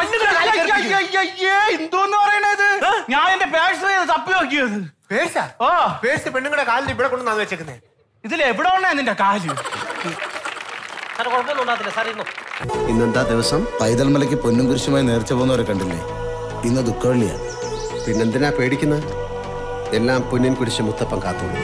എന്തോന്ന് പറയണത് ഞാൻ എന്റെ ബാഗ് തപ്പി നോക്കിയത് പേഴ്സാ ഓ പേഴ്സ് പെണ്ണുങ്ങളുടെ കാലിൽ ഇവിടെ കൊണ്ടുവന്നാന്ന് വെച്ചേക്കുന്നേ ഇതിൽ എവിടെ ഉണ്ണാ നിന്റെ കാല് സാർ കുഴപ്പമൊന്നും ഉണ്ടാകത്തില്ല സാർ ഇരുന്നു ഇന്നെന്താ ദിവസം പൈതൽ മലയ്ക്ക് പൊന്നും കുരിശുമായി നേർച്ച പോകുന്നവരെ കണ്ടില്ലേ ഇന്ന് ദുഃഖവെള്ളിയാണ് പിന്നെന്തിനാ പേടിക്കുന്നത് എല്ലാം പൊന്നിൻ കുരിശ് മുത്തപ്പൻ കാത്തോളൂ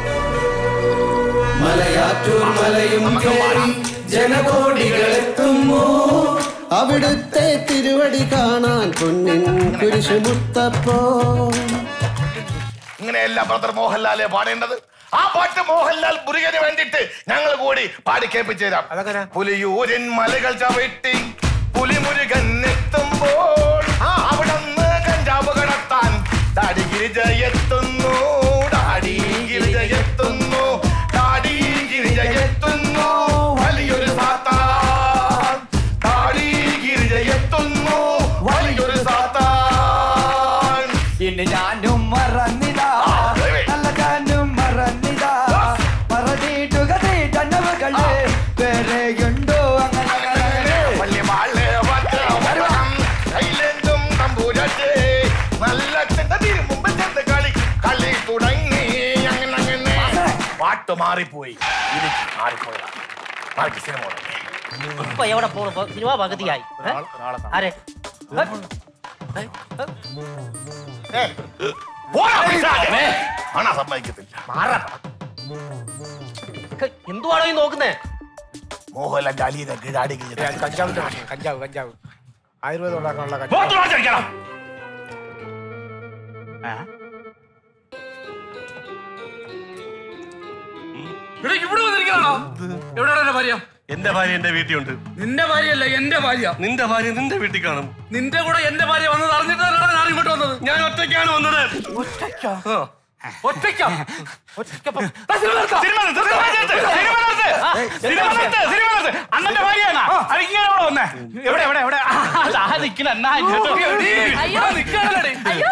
മലയാറ്റൂർ മലയും കയറി ജനകോടികളെത്തുമോ അവിടുത്തെ തിരുവടി കാണാൻ പൊന്നിൻ കുരിശ് മുത്തപ്പോ ഇങ്ങനെയല്ല ബ്രദർ മോഹൻലാലെ പാടേണ്ടത് ആ പാട്ട് മോഹൻലാൽ മുരുകന് വേണ്ടിട്ട് ഞങ്ങൾ കൂടി പാടി കേൾപ്പിച്ചു തരാം പുലിയൂരിൻ മലകൾ ചവിട്ടി പുലിമുരുകൻ എത്തുമ്പോൾ അവിടുന്ന് കഞ്ചാവ് കടത്താൻ ഡാഡി ഗിരിജ എത്തുന്നു ഡാഡി ഗിരിജ എത്തുന്നു ഡാഡി ഗിരിജ എത്തുന്നു വലിയൊരു സാത്താൻ ഡാഡി ഗിരിജ എത്തുന്നു വലിയൊരു സാത്താൻ ഇനി ഞാനും മറന്നിടാ നല്ല ഞാനും മറന്നിടാ മറന്നിടുക ജനവുകളെ വേറെയുണ്ടോ അങ്ങനെ വല്യമാള് വട്ടവട്ടം, കയ്യിലെന്തും തമ്പുരാട്ടി. നല്ല ചെണ്ട തിരുമുമ്പ് ചെന്ന് കളി കളി തുടങ്ങി അങ്ങനെ അങ്ങനെ പാട്ട് മാറിപ്പോയി ഇത് മാറിപ്പോയതാ ബാക്കി സിനിമ തുടങ്ങി. ഇപ്പൊ എവിടെ പോണു സിനിമ പകുതിയായി ഏ? ആരെ പോടാ പിശാചേ. കാണാൻ സമ്മതിക്കത്തില്ല എന്തുവാണോ ഈ നോക്കുന്നേ മോഹൻലാൽ അലിയുടെ കിഴാടി കഞ്ചാവിന്റെ പ്രശ്നം, കഞ്ചാവ് കഞ്ചാവ് ആയുർവേദം ഉണ്ടാക്കാനുള്ള പോത്ത് വാങ്ങിച്ച് കഞ്ചാവ് കഴിക്കണം. ഇവിടെ വന്നിരിക്കണോ എവിടെയാണ് എന്റെ ഭാര്യ എന്റെ ഭാര്യ എന്റെ വീട്ടിലുണ്ട് നിന്റെ ഭാര്യയല്ല എന്റെ ഭാര്യ നിന്റെ ഭാര്യ നിന്റെ വീട്ടിൽ കാണും നിന്റെ കൂടെ എന്റെ ഭാര്യ വന്നത് അറിഞ്ഞിട്ടാണ് ഞാൻ ഇങ്ങോട്ട് വന്നത് ഞാൻ ഒറ്റയ്ക്കാണ് വന്നത് ഒറ്റയ്ക്കോ ആ. ഒറ്റയ്ക്കോ ഒറ്റയ്ക്കോ സിനിമ നിർത്ത്, സിനിമ നിർത്ത്, സിനിമ നിർത്ത്, സിനിമ നിർത്ത്, സിനിമ നിർത്ത്. അണ്ണന്റെ ഭാര്യയാണ് അത് ഇങ്ങനെ ഇവിടെ വന്നേ എവിടെ എവിടെ എവിടെ ആ നിക്കണ എന്നാ ഇങ്ങോട്ട്. അയ്യോ. നിക്കണല്ലോടി. അയ്യോ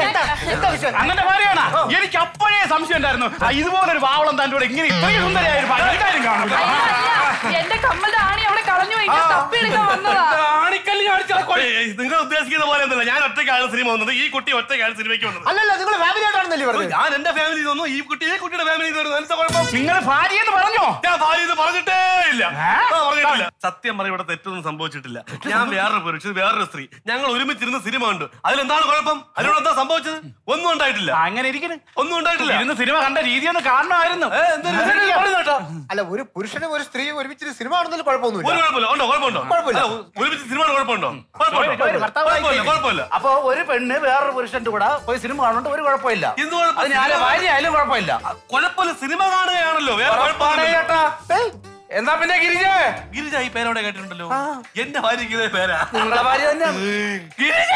അണ്ണന്റെ ഭാര്യയാണ് എനിക്ക് അപ്പോഴേ സംശയം ഉണ്ടായിരുന്നു ആ, ഇതുപോലൊരു പാവളം തന്റെ കൂടെ ഇങ്ങനെ ഇത്രയും സുന്ദരിയായ ഒരു ഭാര്യ എന്തായാലും കാണും എന്റെ കമ്മലിന്റെ ആണി അവിടെ കളഞ്ഞു പോയി ഞാൻ തപ്പിയെടുക്കാൻ വന്നതാ ആണിക്കല്ല് കാണിച്ചാൽ ഏയ്, ഏയ്, നിങ്ങൾ ഉദ്ദേശിക്കുന്ന പോലെ ഒന്നുമില്ല ഞാൻ ഒറ്റയ്ക്കാണ് സിനിമ വന്നത് ഈ കുട്ടി ഒറ്റയ്ക്കാണ് സിനിമയ്ക്ക് വന്നത് അല്ലല്ല നിങ്ങൾ ഫാമിലി ആയിട്ടാണെന്നല്ലേ പറഞ്ഞത് ഞാൻ എന്റെ ഫാമിലി വന്നു ഈ കുട്ടി ഈ കുട്ടിയുടെ ഫാമിലി വരുന്നു എന്താ കുഴപ്പം നിങ്ങൾ ഭാര്യ എന്ന് പറഞ്ഞോ ഞാൻ ഭാര്യ ഇത് പറഞ്ഞിട്ടേ ഇല്ല ആ, പറഞ്ഞിട്ടില്ല സത്യം പറയും ഇവിടെ തെറ്റൊന്നും സംഭവിച്ചിട്ടില്ല ഞാൻ വേറൊരു പുരുഷൻ വേറൊരു സ്ത്രീ ഞങ്ങൾ ഒരുമിച്ചിരുന്ന് സിനിമ കണ്ടു അതിലെന്താണ് കുഴപ്പം അതിനോട് എന്താ സംഭവിച്ചത് ഒന്നും ഉണ്ടായിട്ടില്ല അങ്ങനെ ഇരിക്കുന്നു ഒന്നും ഉണ്ടായിട്ടില്ല ഇരുന്ന് സിനിമ കണ്ട രീതി ഒന്ന് കാണണമായിരുന്നു ഏ, എന്തൊരു ഇത് നീ പറയുന്നത് കേട്ടോ? അല്ല ഒരു പുരുഷനും ഒരു സ്ത്രീയും ഒരുമിച്ച് സിനിമ കാണുന്നതിൽ കുഴപ്പമൊന്നുമില്ല ഒരു കുഴപ്പമില്ല ഉണ്ടോ കുഴപ്പമുണ്ടോ കുഴപ്പമില്ല. അല്ല, ഒരുമിച്ച് സിനിമ കുഴപ്പമുണ്ടോ കുഴപ്പമുണ്ടോ ഒരു ഭർത്താവായി കുഴപ്പമില്ല കുഴപ്പമില്ല അപ്പൊ ഒരു പെണ്ണ് വേറൊരു പുരുഷന്റെ കൂടെ പോയി സിനിമ കാണുന്നുണ്ട് ഒരു കുഴപ്പമില്ല എന്ത് കുഴപ്പം? അത് ഞാൻ ഭാര്യ ആയാലും കുഴപ്പമില്ല കുഴപ്പമില്ല സിനിമ കാണുകയാണല്ലോ വേറെ ഉറപ്പാണ് കുഴപ്പമൊന്നുമില്ല. ചേട്ടാ എന്താ പിന്നെ ഗിരിജ ഗിരിജ ഈ പേരോടെ കേട്ടിട്ടുണ്ടല്ലോ എന്റെ ഭാര്യക്ക് ഇതേ പേരാ നിങ്ങളുടെ ഭാര്യ തന്നെയാണ് ഗിരിജ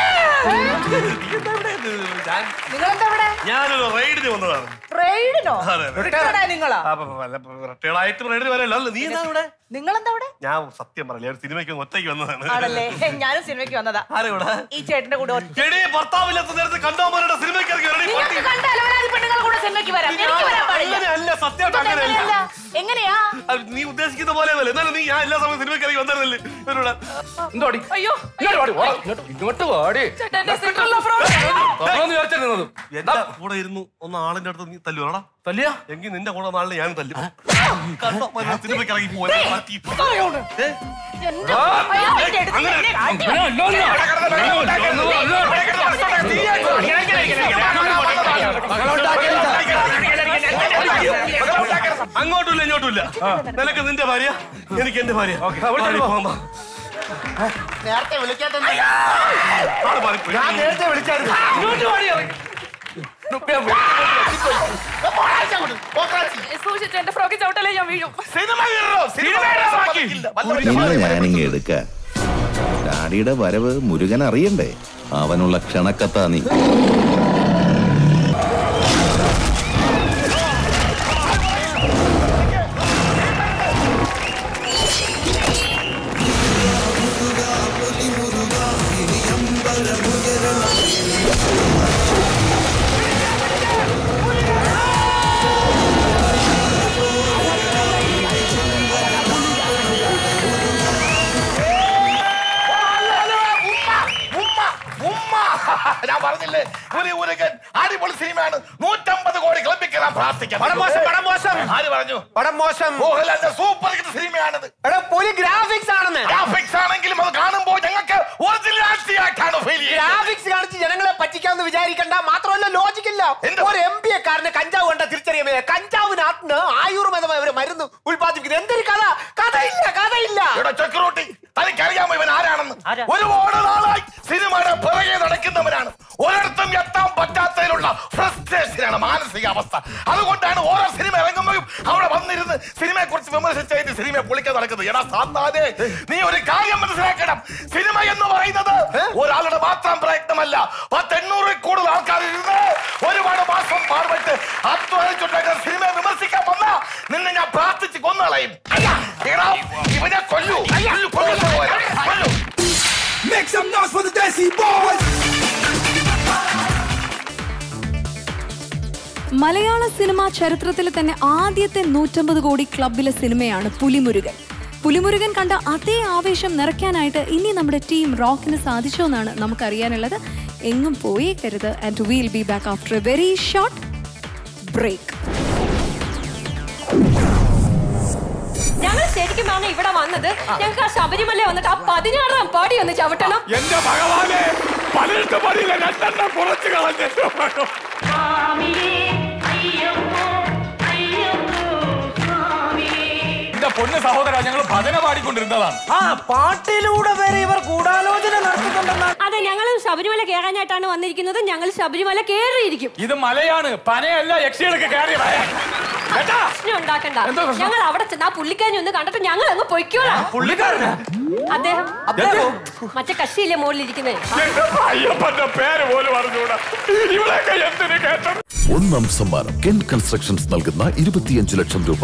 നീ എന്താ ഇവിടെ? ഞാൻ- നിങ്ങളെന്താ ഇവിടെ ഞാനൊരു റൈഡിന് വന്നതാണ് റെയ്ഡിനോ അതെ, അതെ. റിട്ടയർഡ് നിങ്ങളാ റിട്ടയർഡായിട്ട് റൈഡിന് വരല്ലോ അല്ല നീ എന്താ ഇവിടെ നിങ്ങളെന്താ ഇവിടെ ഞാൻ സത്യം പറയില്ല ഒരു സിനിമയ്ക്ക് ഒന്ന് ഒറ്റയ്ക്ക് വന്നതാണ് ആണല്ലേ ഞാനും സിനിമയ്ക്ക് വന്നതാ ആരെവിടെ ഈ ചേട്ടന്റെ കൂടെ ഒറ്റ എടീ, ഭർത്താവില്ലാത്ത നേരത്ത് കണ്ടോമാരുടെ സിനിമയ്ക്ക് ഇറങ്ങി വരടി, പട്ടി. നിങ്ങൾക്ക് കണ്ട അലവലാതി പെണ്ണുങ്ങളുടെ കൂടെ സിനിമയ്ക്ക് വരാം എനിക്ക് വരാൻ പാടില്ല അങ്ങനെയല്ല സത്യമായിട്ട് അങ്ങനെയല്ല എങ്ങനെയല്ല? എങ്ങനെയാ അത് നീ ഉദ്ദേശിക്കുന്ന പോലെ അല്ലേ എന്നാലും നീ ഞാൻ എല്ലാ സമയം സിനിമയ്ക്ക് ഇറങ്ങി വന്നിരുന്നില്ലേ ഇവരോട് എന്തോടി അയ്യോ ഇങ്ങോട്ട് വാടി, വാ, ഇങ്ങോട്ട് ഇങ്ങോട്ട് വാടി ചേട്ടാ എന്റെ സിനിമ ഫ്രോഡ് തുറന്നു വിചാരിച്ചിരുന്നത് എന്റെ കൂടെ ഇരുന്നു ഒന്ന് ആളിന്റെ അടുത്ത് നീ തല്ലുവാടാ തല്ലിയ എങ്കിൽ നിന്റെ കൂടെ നാളിൽ ഞാൻ തല്ലും കണ്ടോ മനുഷ്യൻ സിനിമയ്ക്ക് ഇറങ്ങി പോയി മാറ്റി. ഏ? എന്റെ അയ്യോ, എന്റെ അടുത്ത് അങ്ങനെ- എന്നെ കാട്ടി അങ്ങനെ അല്ല, അല്ല. അങ്ങോട്ടുമില്ല ഇങ്ങോട്ടുമില്ല നിനക്ക് നിന്റെ ഭാര്യ എനിക്ക് എന്റെ ഭാര്യ ആടി പോകാം. നേരത്തെ വിളിക്കാത്ത ആള് മാറിപ്പോയി. ഞാൻ നേരത്തെ വിളിച്ചായിരുന്നു ഇങ്ങോട്ട് വാടി ഇറങ്ങി. സൂക്ഷിച്ച് വെച്ചിട്ട് എന്റെ ഫ്രോക്ക് ചവിട്ടലേ ഞാൻ വീഴും സിനിമ കീറോ സിനിമ നിന്നെ ഞാനിങ്ങ് എടുക്ക ഡാഡിയുടെ വരവ് മുരുകൻ അറിയണ്ടേ അവനുള്ള ക്ഷണക്കത്താ നീ ഞാൻ പറഞ്ഞില്ലേ പുലി മുരുകൻ അടിപൊളി സിനിമയാണ് നൂറ്റമ്പത് കോടി ക്ലബിക്കാൻ പ്രാർത്ഥിക്കാം പടം മോശം, പടം മോശം. ആര് പറഞ്ഞു പടം മോശം മോഹൻലാലിന്റെ സൂപ്പർ ഹിറ്റ് സിനിമയാണിത് എടാ പുലി ഗ്രാഫിക്സ് ആണെന്ന് ഗ്രാഫിക്സ് ആണെങ്കിലും അത് കാണുമ്പോൾ ഞങ്ങൾക്ക് ഒറിജിനാലിറ്റി ആയിട്ടാണ് ഫീൽ ഗ്രാഫിക്സ് കാണിച്ച് ജനങ്ങളെ പറ്റിക്കാന്ന് വിചാരിക്കണ്ട മാത്രമല്ല ലോജിക് ഇല്ല ഒരു എം ബി എക്കാരന് കഞ്ചാവ് കണ്ട തിരിച്ചറിയാൻ വയ്യ. കഞ്ചാവിനകത്ത് ആയുർവേദമായ ഒരു മരുന്ന് ഉൽപ്പാദിപ്പിക്കുന്നത് എന്തൊരു കഥ കഥയില്ല കഥയില്ല ഇവിടെ ചക്രൂട്ടി തനിക്കറിയാമോ ഇവൻ ആരാണെന്ന് ഒരുപാട് നാളായി സിനിമയുടെ പിറകെ നടക്കുന്നവനാണ് ഒരിടത്തും എത്താൻ പറ്റാത്തതിലുള്ള ഫ്രസ്ട്രേഷനാണ് മാനസികാവസ്ഥ അതുകൊണ്ടാണ് ഓരോ സിനിമ ഇറങ്ങുമ്പോഴും അവിടെ വന്നിരുന്ന് സിനിമയെ കുറിച്ച് വിമർശിച്ചതിന്റെ സിനിമ പൊളിക്കാൻ നടക്കുന്നത് എടാ സാത്താനെ നീ ഒരു കാര്യം മനസ്സിലാക്കണം സിനിമ എന്ന് പറയുന്നത് ഒരാളുടെ മാത്രം പ്രയത്നമല്ല പത്തെണ്ണൂറിൽ കൂടുതൽ ആൾക്കാർ ഇരുന്ന് ഒരുപാട് മാസം പാടുപെട്ട് അധ്വാനിച്ചുണ്ടാക്കുന്ന സിനിമയെ വിമർശിക്കാൻ വന്ന നിന്നെ ഞാൻ പ്രാർത്ഥിച്ച് കൊന്നളയും എടാ ഇവനെ കൊല്ലൂ കൊല്ലൂ, കൊല്ലൂ, കൊല്ലൂ. Make some noise for the Desi Boys! മലയാള സിനിമാ ചരിത്രത്തിൽ തന്നെ ആദ്യത്തെ നൂറ്റമ്പത് കോടി ക്ലബിലെ സിനിമയാണ് പുലിമുരുകൻ പുലിമുരുകൻ കണ്ട അതേ ആവേശം നിറയ്ക്കാനായിട്ട് ഇനി നമ്മുടെ ടീം റോക്കിന് സാധിച്ചോ എന്നാണ് നമുക്കറിയാനുള്ളത് എങ്ങും പോയേക്കരുത് and will be back after a very short break ഞങ്ങൾ ശരിക്കും പറഞ്ഞ ഇവിടെ വന്നത് ഞങ്ങൾക്ക് ആ ശബരിമല വന്നിട്ട് ആ പതിനാറാം പാടി ഒന്ന് ചവിട്ടണം എന്റെ ഭഗവാനെ പതിനെട്ട് പടിയിലെ രണ്ടെണ്ണം കുറച്ച് കളഞ്ഞു എന്റെ പൊന്ന് സഹോദര ഞങ്ങൾ ഭജന പാടിക്കൊണ്ടിരുന്നതാണ് ആ പാട്ടിലൂടെ വരെ ഇവർ ഗൂഢാലോചന നടത്തുന്നുണ്ടെന്നാണ് അതെ ഞങ്ങൾ ശബരിമല കയറാനായിട്ടാണ് വന്നിരിക്കുന്നത് ഞങ്ങൾ ശബരിമല കയറിയിരിക്കും ഇത് മലയാണ് പനയല്ല യക്ഷികളൊക്കെ കയറിയ മല. കേട്ടാ? പ്രശ്നം ഉണ്ടാക്കണ്ട എന്താ പ്രശ്നം? ഞങ്ങൾ അവിടെ ചെന്ന് ആ പുള്ളിക്കാരനെ ഒന്ന് കണ്ടിട്ട് ഞങ്ങൾ അങ്ങ് പൊയ്ക്കോളാം പുള്ളിക്കാരനാ? അദ്ദേഹം അദ്ദേഹം? മറ്റേ കക്ഷിയില്ലേ മുകളിലിരിക്കുന്നത് എന്റെ അയ്യപ്പന്റെ പേര് പോലും അറിഞ്ഞൂടാ ഇവിടെയൊക്കെ എന്തിനു കേട്ടത് ഒന്നാം സമ്മാനം കെൻ കൺസ്ട്രക്ഷൻസ് നൽകുന്ന ഇരുപത്തിയഞ്ച് ലക്ഷം രൂപ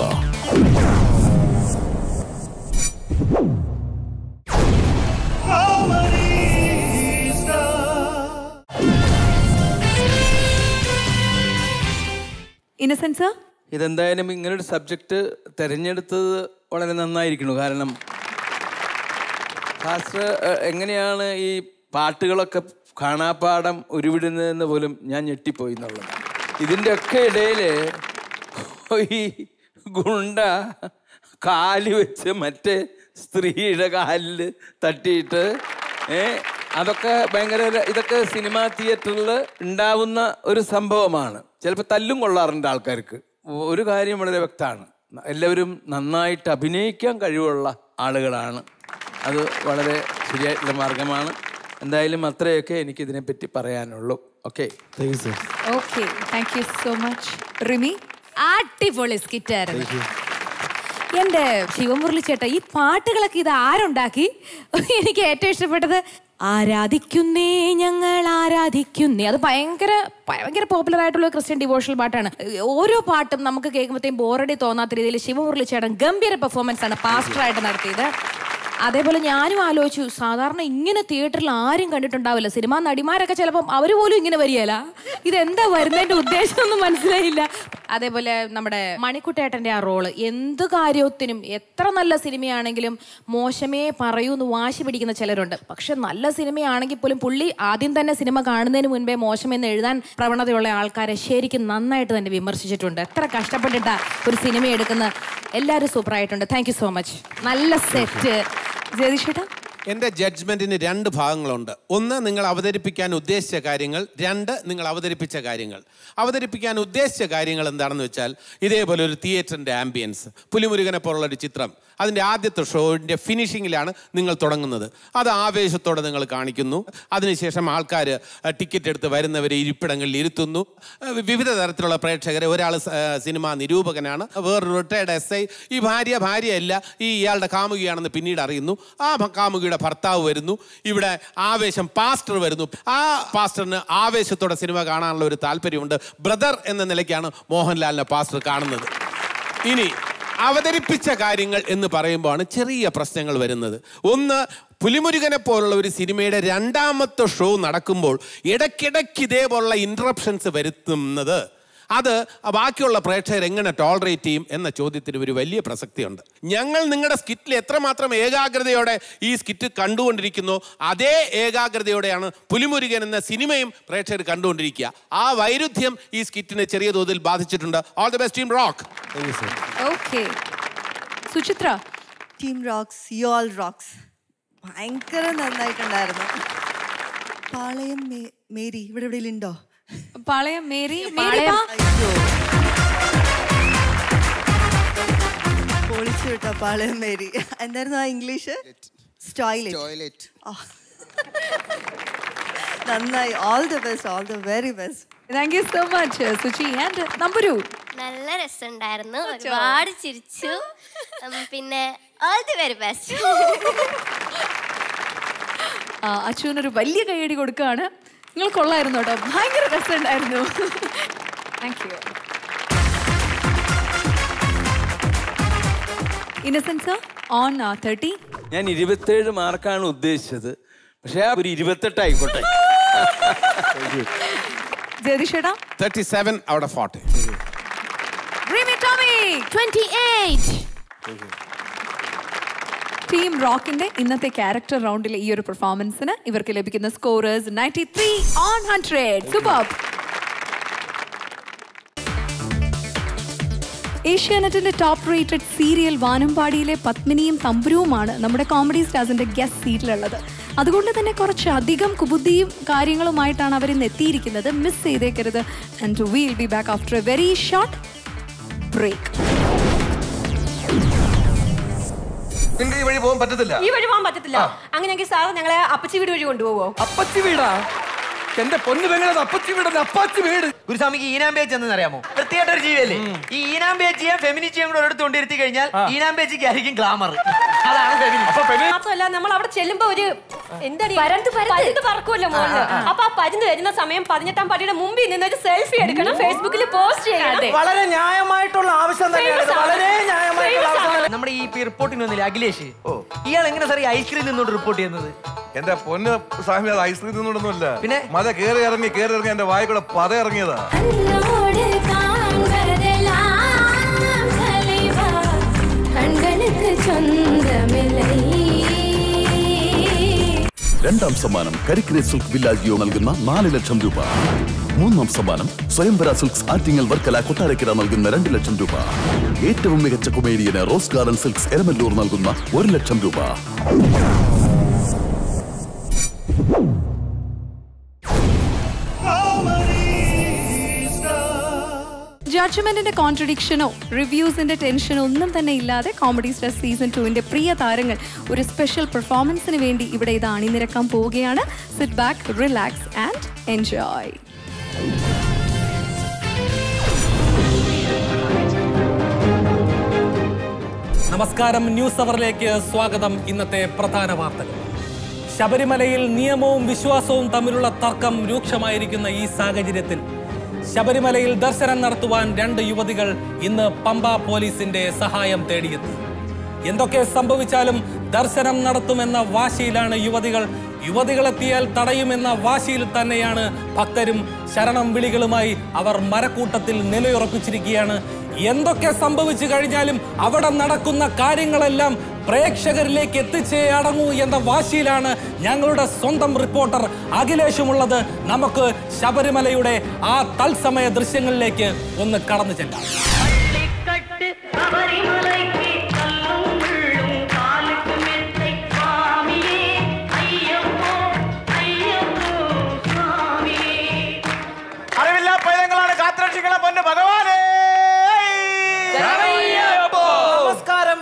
ഇന്നസെൻസ് ഇതെന്തായാലും ഇങ്ങനൊരു സബ്ജക്റ്റ് തിരഞ്ഞെടുത്തത് വളരെ നന്നായിരിക്കുന്നു കാരണം ശാസ്ത്ര എങ്ങനെയാണ് ഈ പാട്ടുകളൊക്കെ കാണാപ്പാടം ഉരുവിടുന്നതെന്ന് പോലും ഞാൻ ഞെട്ടിപ്പോയി എന്നുള്ളത് ഇതിൻ്റെ ഒക്കെ ഇടയിൽ ഈ ഗുണ്ട കാല് വെച്ച് മറ്റേ സ്ത്രീയുടെ കാലിൽ തട്ടിയിട്ട് ഏ അതൊക്കെ ഭയങ്കര ഒരു- ഇതൊക്കെ സിനിമാ തിയേറ്ററിൽ ഉണ്ടാവുന്ന ഒരു സംഭവമാണ് ചിലപ്പോൾ തല്ലും കൊള്ളാറുണ്ട് ആൾക്കാർക്ക് ഒരു കാര്യം വളരെ വ്യക്തമാണ് എല്ലാവരും നന്നായിട്ട് അഭിനയിക്കാൻ കഴിവുള്ള ആളുകളാണ് അത് വളരെ ശരിയായിട്ടുള്ള മാർഗമാണ് എന്തായാലും അത്രയൊക്കെ എനിക്ക് ഇതിനെപ്പറ്റി പറയാനുള്ളൂ okay okay thank you so much Rimi അടിപൊളി സ്കിറ്റായിരുന്നു എന്റെ ശിവമുരളി ചേട്ടാ ഈ പാട്ടുകളൊക്കെ ഇത് ആരുണ്ടാക്കി എനിക്ക് ഏറ്റവും ഇഷ്ടപ്പെട്ടത് ആരാധിക്കുന്നേ ഞങ്ങൾ ആരാധിക്കുന്നേ അത് ഭയങ്കര ഭയങ്കര പോപ്പുലർ ആയിട്ടുള്ള ക്രിസ്ത്യൻ ഡിവോഷണൽ പാട്ടാണ് ഓരോ പാട്ടും നമുക്ക് കേൾക്കുമ്പോഴത്തേക്കും ബോറടി തോന്നാത്ത രീതിയിൽ ശിവമുരളി ചേട്ടൻ ഗംഭീര പെർഫോമൻസ് ആണ് പാസ്റ്ററായിട്ട് നടത്തിയത് അതേപോലെ ഞാനും ആലോചിച്ചു സാധാരണ ഇങ്ങനെ തിയേറ്ററിൽ ആരും കണ്ടിട്ടുണ്ടാവില്ല സിനിമാ നടിമാരൊക്കെ ചിലപ്പം അവർ പോലും ഇങ്ങനെ വരികയല്ല ഇതെന്താ വരുന്നതിന്റെ ഉദ്ദേശം ഒന്നും മനസ്സിലായില്ല അതേപോലെ നമ്മുടെ മണിക്കുട്ടേട്ടന്റെ ആ റോള് എന്ത് കാര്യത്തിനും എത്ര നല്ല സിനിമയാണെങ്കിലും മോശമേ പറയൂ എന്ന് വാശി പിടിക്കുന്ന ചിലരുണ്ട് പക്ഷെ നല്ല സിനിമയാണെങ്കിൽ പോലും പുള്ളി ആദ്യം തന്നെ സിനിമ കാണുന്നതിന് മുൻപേ മോശമെന്ന് എഴുതാൻ പ്രവണതയുള്ള ആൾക്കാരെ ശരിക്കും നന്നായിട്ട് തന്നെ വിമർശിച്ചിട്ടുണ്ട് എത്ര കഷ്ടപ്പെട്ടിട്ടാ ഒരു സിനിമ എടുക്കുന്ന എല്ലാവരും സൂപ്പറായിട്ടുണ്ട് താങ്ക് യു സോ മച്ച് നല്ല സെറ്റ് ജയതിഷേട്ടാ എൻ്റെ ജഡ്ജ്മെന്റിന് രണ്ട് ഭാഗങ്ങളുണ്ട് ഒന്ന് നിങ്ങൾ അവതരിപ്പിക്കാൻ ഉദ്ദേശിച്ച കാര്യങ്ങൾ രണ്ട് നിങ്ങൾ അവതരിപ്പിച്ച കാര്യങ്ങൾ അവതരിപ്പിക്കാൻ ഉദ്ദേശിച്ച കാര്യങ്ങൾ എന്താണെന്ന് വെച്ചാൽ ഇതേപോലെ ഒരു തിയേറ്ററിൻ്റെ ആംബിയൻസ് പുലിമുരുകനെ പോലുള്ള ഒരു ചിത്രം അതിൻ്റെ ആദ്യത്തെ ഷോയുടെ ഫിനിഷിങ്ങിലാണ് നിങ്ങൾ തുടങ്ങുന്നത് അത് ആവേശത്തോടെ നിങ്ങൾ കാണിക്കുന്നു അതിനുശേഷം ആൾക്കാർ ടിക്കറ്റ് എടുത്ത് വരുന്നവരെ ഇരിപ്പിടങ്ങളിൽ ഇരുത്തുന്നു അഹ് വിവിധ തരത്തിലുള്ള പ്രേക്ഷകരെ ഒരാൾ സിനിമാ നിരൂപകനാണ് വേറൊരു റിട്ടയർഡ് എസ് ഐ ഈ ഭാര്യ ഭാര്യയല്ല ഈ ഇയാളുടെ കാമുകിയാണെന്ന് പിന്നീട് അറിയുന്നു ആ ഭ- കാമുകിയുടെ ഭർത്താവ് വരുന്നു ഇവിടെ ആവേശം പാസ്റ്റർ വരുന്നു ആ പാസ്റ്ററിന് ആവേശത്തോടെ സിനിമ കാണാനുള്ള ഒരു താല്പര്യമുണ്ട് ബ്രദർ എന്ന നിലയ്ക്കാണ് മോഹൻലാലിനെ പാസ്റ്റർ കാണുന്നത് ഇനി അവതരിപ്പിച്ച കാര്യങ്ങൾ എന്ന് പറയുമ്പോഴാണ് ചെറിയ പ്രശ്നങ്ങൾ വരുന്നത് ഒന്ന് പുലിമുരുകനെ പോലുള്ള ഒരു സിനിമയുടെ രണ്ടാമത്തെ ഷോ നടക്കുമ്പോൾ ഇടയ്ക്കിടയ്ക്ക് ഇതേപോലുള്ള ഇൻട്രപ്ഷൻസ് വരുത്തുന്നത് അത് ബാക്കിയുള്ള പ്രേക്ഷകർ എങ്ങനെ ടോളറേറ്റ് ചെയ്യും എന്ന ചോദ്യത്തിന് ഒരു വലിയ പ്രസക്തിയുണ്ട് ഞങ്ങൾ നിങ്ങളുടെ സ്കിറ്റിൽ എത്രമാത്രം ഏകാഗ്രതയോടെ ഈ സ്കിറ്റ് കണ്ടുകൊണ്ടിരിക്കുന്നു അതേ ഏകാഗ്രതയോടെയാണ് പുലിമുരുകൻ എന്ന സിനിമയും പ്രേക്ഷകർ കണ്ടുകൊണ്ടിരിക്കുക ആ വൈരുദ്ധ്യം ഈ സ്കിറ്റിനെ ചെറിയ തോതിൽ ബാധിച്ചിട്ടുണ്ട് all the best team rock okay Suchitra team rocks you all rocks ഭയങ്കര നന്നായിട്ടുണ്ടായിരുന്നു പാളയം മേ- മേരി ഇവിടെ എവിടെയെങ്കിലും ഉണ്ടോ പാളയം മേരി പാളയം പൊളിച്ചു വിട്ടോ പാളയം മേരി എന്തായിരുന്നു ആ ഇംഗ്ലീഷ് ടോയ്ലറ്റ് നന്നായി all the best all the very best thank you so much Suchi and number നല്ല രസമുണ്ടായിരുന്നു ഒരുപാട് ചിരിച്ചു ഉം, പിന്നെ ഓൾ ദി വെരി ബെസ്റ്റ് അച്ഛനൊരു വലിയ കൈയടി കൊടുക്കുകയാണ് നിങ്ങൾ കൊള്ളായിരുന്നു കേട്ടോ ഭയങ്കര രസമുണ്ടായിരുന്നു thank you innocence on thirty ഞാൻ ഇരുപത്തേഴ് മാർക്കാണ് ഉദ്ദേശിച്ചത് പക്ഷേ ആ ഒരു ഇരുപത്തെട്ട് ആയിക്കോട്ടെ ജയതിഷേടാ thirty seven out of forty Rimi Tomy twenty eight team റോക്കിന്റെ ഇന്നത്തെ ക്യാരക്ടർ റൗണ്ടിലെ ഈ ഒരു പെർഫോമൻസിന് ഇവർക്ക് ലഭിക്കുന്ന scorers ninety three on hundred super ഏഷ്യാനെറ്റിന്റെ ടോപ്പ് റേറ്റഡ് സീരിയൽ വാനമ്പാടിയിലെ പത്മിനിയും തമ്പുരുവുമാണ് നമ്മുടെ കോമഡി സ്റ്റാർസിന്റെ ഗസ്റ്റ് സീറ്റിലുള്ളത് അതുകൊണ്ട് തന്നെ കുറച്ച് അധികം കുബുദ്ധിയും കാര്യങ്ങളുമായിട്ടാണ് അവർ ഇന്ന് എത്തിയിരിക്കുന്നത് മിസ് ചെയ്തേക്കരുത് and will be back after a very short break നിങ്ങൾക്ക് ഈ വഴി പോകാൻ പറ്റത്തില്ല ഈ വഴി പോകാൻ പറ്റത്തില്ല അങ്ങനെയെങ്കിൽ സാർ ഞങ്ങളെ അപ്പച്ചി വീട് വഴി കൊണ്ടുപോവോ അപ്പച്ചി വീടാ എന്റെ പൊന്നു പെങ്ങളത് അപ്പച്ചി വീടല്ല അപ്പാച്ചി വീട് ഗുരുസ്വാമിക്ക് ഈനാമ്പേച്ച് എന്ന് അറിയാമോ വൃത്തിയായിട്ട ഒരു ജീവിയല്ലേ ഈ ഈനാമ്പേച്ചിയും ഫെമിനിച്ചിയും കൂടെ ഒരിടത്ത് കൊണ്ടിരുത്തി കഴിഞ്ഞാൽ ഈനാമ്പേച്ചിക്ക് ആയിരിക്കും ഗ്ലാമർ അതാണ് ഫെമിനി മാത്രമല്ല നമ്മൾ അവിടെ ചെല്ലുമ്പോ ഒരു എന്താണ് പരന്ത് പരന്ത് പറക്കുമല്ലോ മോളില് അപ്പൊ ആ പരുന്ത് വരുന്ന സമയം പതിനെട്ടാം പടിയുടെ മുമ്പിൽ നിന്ന് ഒരു സെൽഫി എടുക്കണം ഫേസ്ബുക്കിൽ പോസ്റ്റ് ചെയ്യണം വളരെ ന്യായമായിട്ടുള്ള ആവശ്യം തന്നെയാണ് ഇത്. Famous ആണ്. വളരെ ന്യായമായിട്ടുള്ള Famous ആവശ്യം ആണ്. തന്നെ. നമ്മുടെ ഈ റിപ്പോർട്ടിന് വന്നില്ലേ അഖിലേഷ് ഇയാൾ എങ്ങനെ സാർ ഈ ഐസ്ക്രീം നിന്നോണ്ട് റിപ്പോർട്ട് ചെയ്യുന്നത് എന്റെ പൊന്ന് സ്വാമി അത് ഐസ്ക്രീം തിന്നോണ്ടൊന്നുമില്ല പിന്നെ? മല കേറി ഇറങ്ങി കേറി ഇറങ്ങി എന്റെ വായി കൂടെ പത ഇറങ്ങിയതാ கண்களுக்கு சொந்தமில்லை രണ്ടാം സമ്മാനം കരിക്കിനെ സിൽക്ക് വില്ലാജിയോ നൽകുന്ന നാല് ലക്ഷം രൂപ മൂന്നാം സമ്മാനം സ്വയംവര സിൽക്സ് ആറ്റിങ്ങൽ വർക്കല കൊട്ടാരക്കര നൽകുന്ന രണ്ട് ലക്ഷം രൂപ ഏറ്റവും മികച്ച കൊമേഡിയന് റോസ് ഗാർഡൻ സിൽക്സ് എരമല്ലൂർ നൽകുന്ന ഒരു ലക്ഷം രൂപ ജഡ്ജ്മെന്റിന്റെ കോൺട്രഡിക്ഷനോ റിവ്യൂസിന്റെ ടെൻഷനോ ഒന്നും തന്നെ ഇല്ലാതെ കോമഡി സ്റ്റാർ സീസൺ ടുവിന്റെ പ്രിയ താരങ്ങൾ ഒരു സ്പെഷ്യൽ പെർഫോമൻസിന് വേണ്ടി ഇവിടെ ഇത് അണിനിരക്കാൻ പോവുകയാണ് sit back relax and enjoy നമസ്കാരം ന്യൂസ് അവറിലേക്ക് സ്വാഗതം ഇന്നത്തെ പ്രധാന വാർത്തകൾ ശബരിമലയിൽ നിയമവും വിശ്വാസവും തമ്മിലുള്ള തർക്കം രൂക്ഷമായിരിക്കുന്ന ഈ സാഹചര്യത്തിൽ ശബരിമലയിൽ ദർശനം നടത്തുവാൻ രണ്ട് യുവതികൾ ഇന്ന് പമ്പ പോലീസിന്റെ സഹായം തേടിയെത്തി എന്തൊക്കെ സംഭവിച്ചാലും ദർശനം നടത്തുമെന്ന വാശിയിലാണ് യുവതികൾ യുവതികളെത്തിയാൽ തടയുമെന്ന വാശിയിൽ തന്നെയാണ് ഭക്തരും ശരണം വിളികളുമായി അവർ മരക്കൂട്ടത്തിൽ നിലയുറപ്പിച്ചിരിക്കുകയാണ് എന്തൊക്കെ സംഭവിച്ചു കഴിഞ്ഞാലും അവിടെ നടക്കുന്ന കാര്യങ്ങളെല്ലാം പ്രേക്ഷകരിലേക്ക് എത്തിച്ചേ അടങ്ങൂ എന്ന വാശിയിലാണ് ഞങ്ങളുടെ സ്വന്തം റിപ്പോർട്ടർ അഖിലേഷുമുള്ളത് നമുക്ക് ശബരിമലയുടെ ആ തത്സമയ ദൃശ്യങ്ങളിലേക്ക് ഒന്ന് കടന്നു ചെല്ലാം അറിവില്ല പൈതങ്ങളാണ് കാത്രക്ഷികളെ പൊന്ന് ഭഗവാനെ നമസ്കാരം ഞാൻ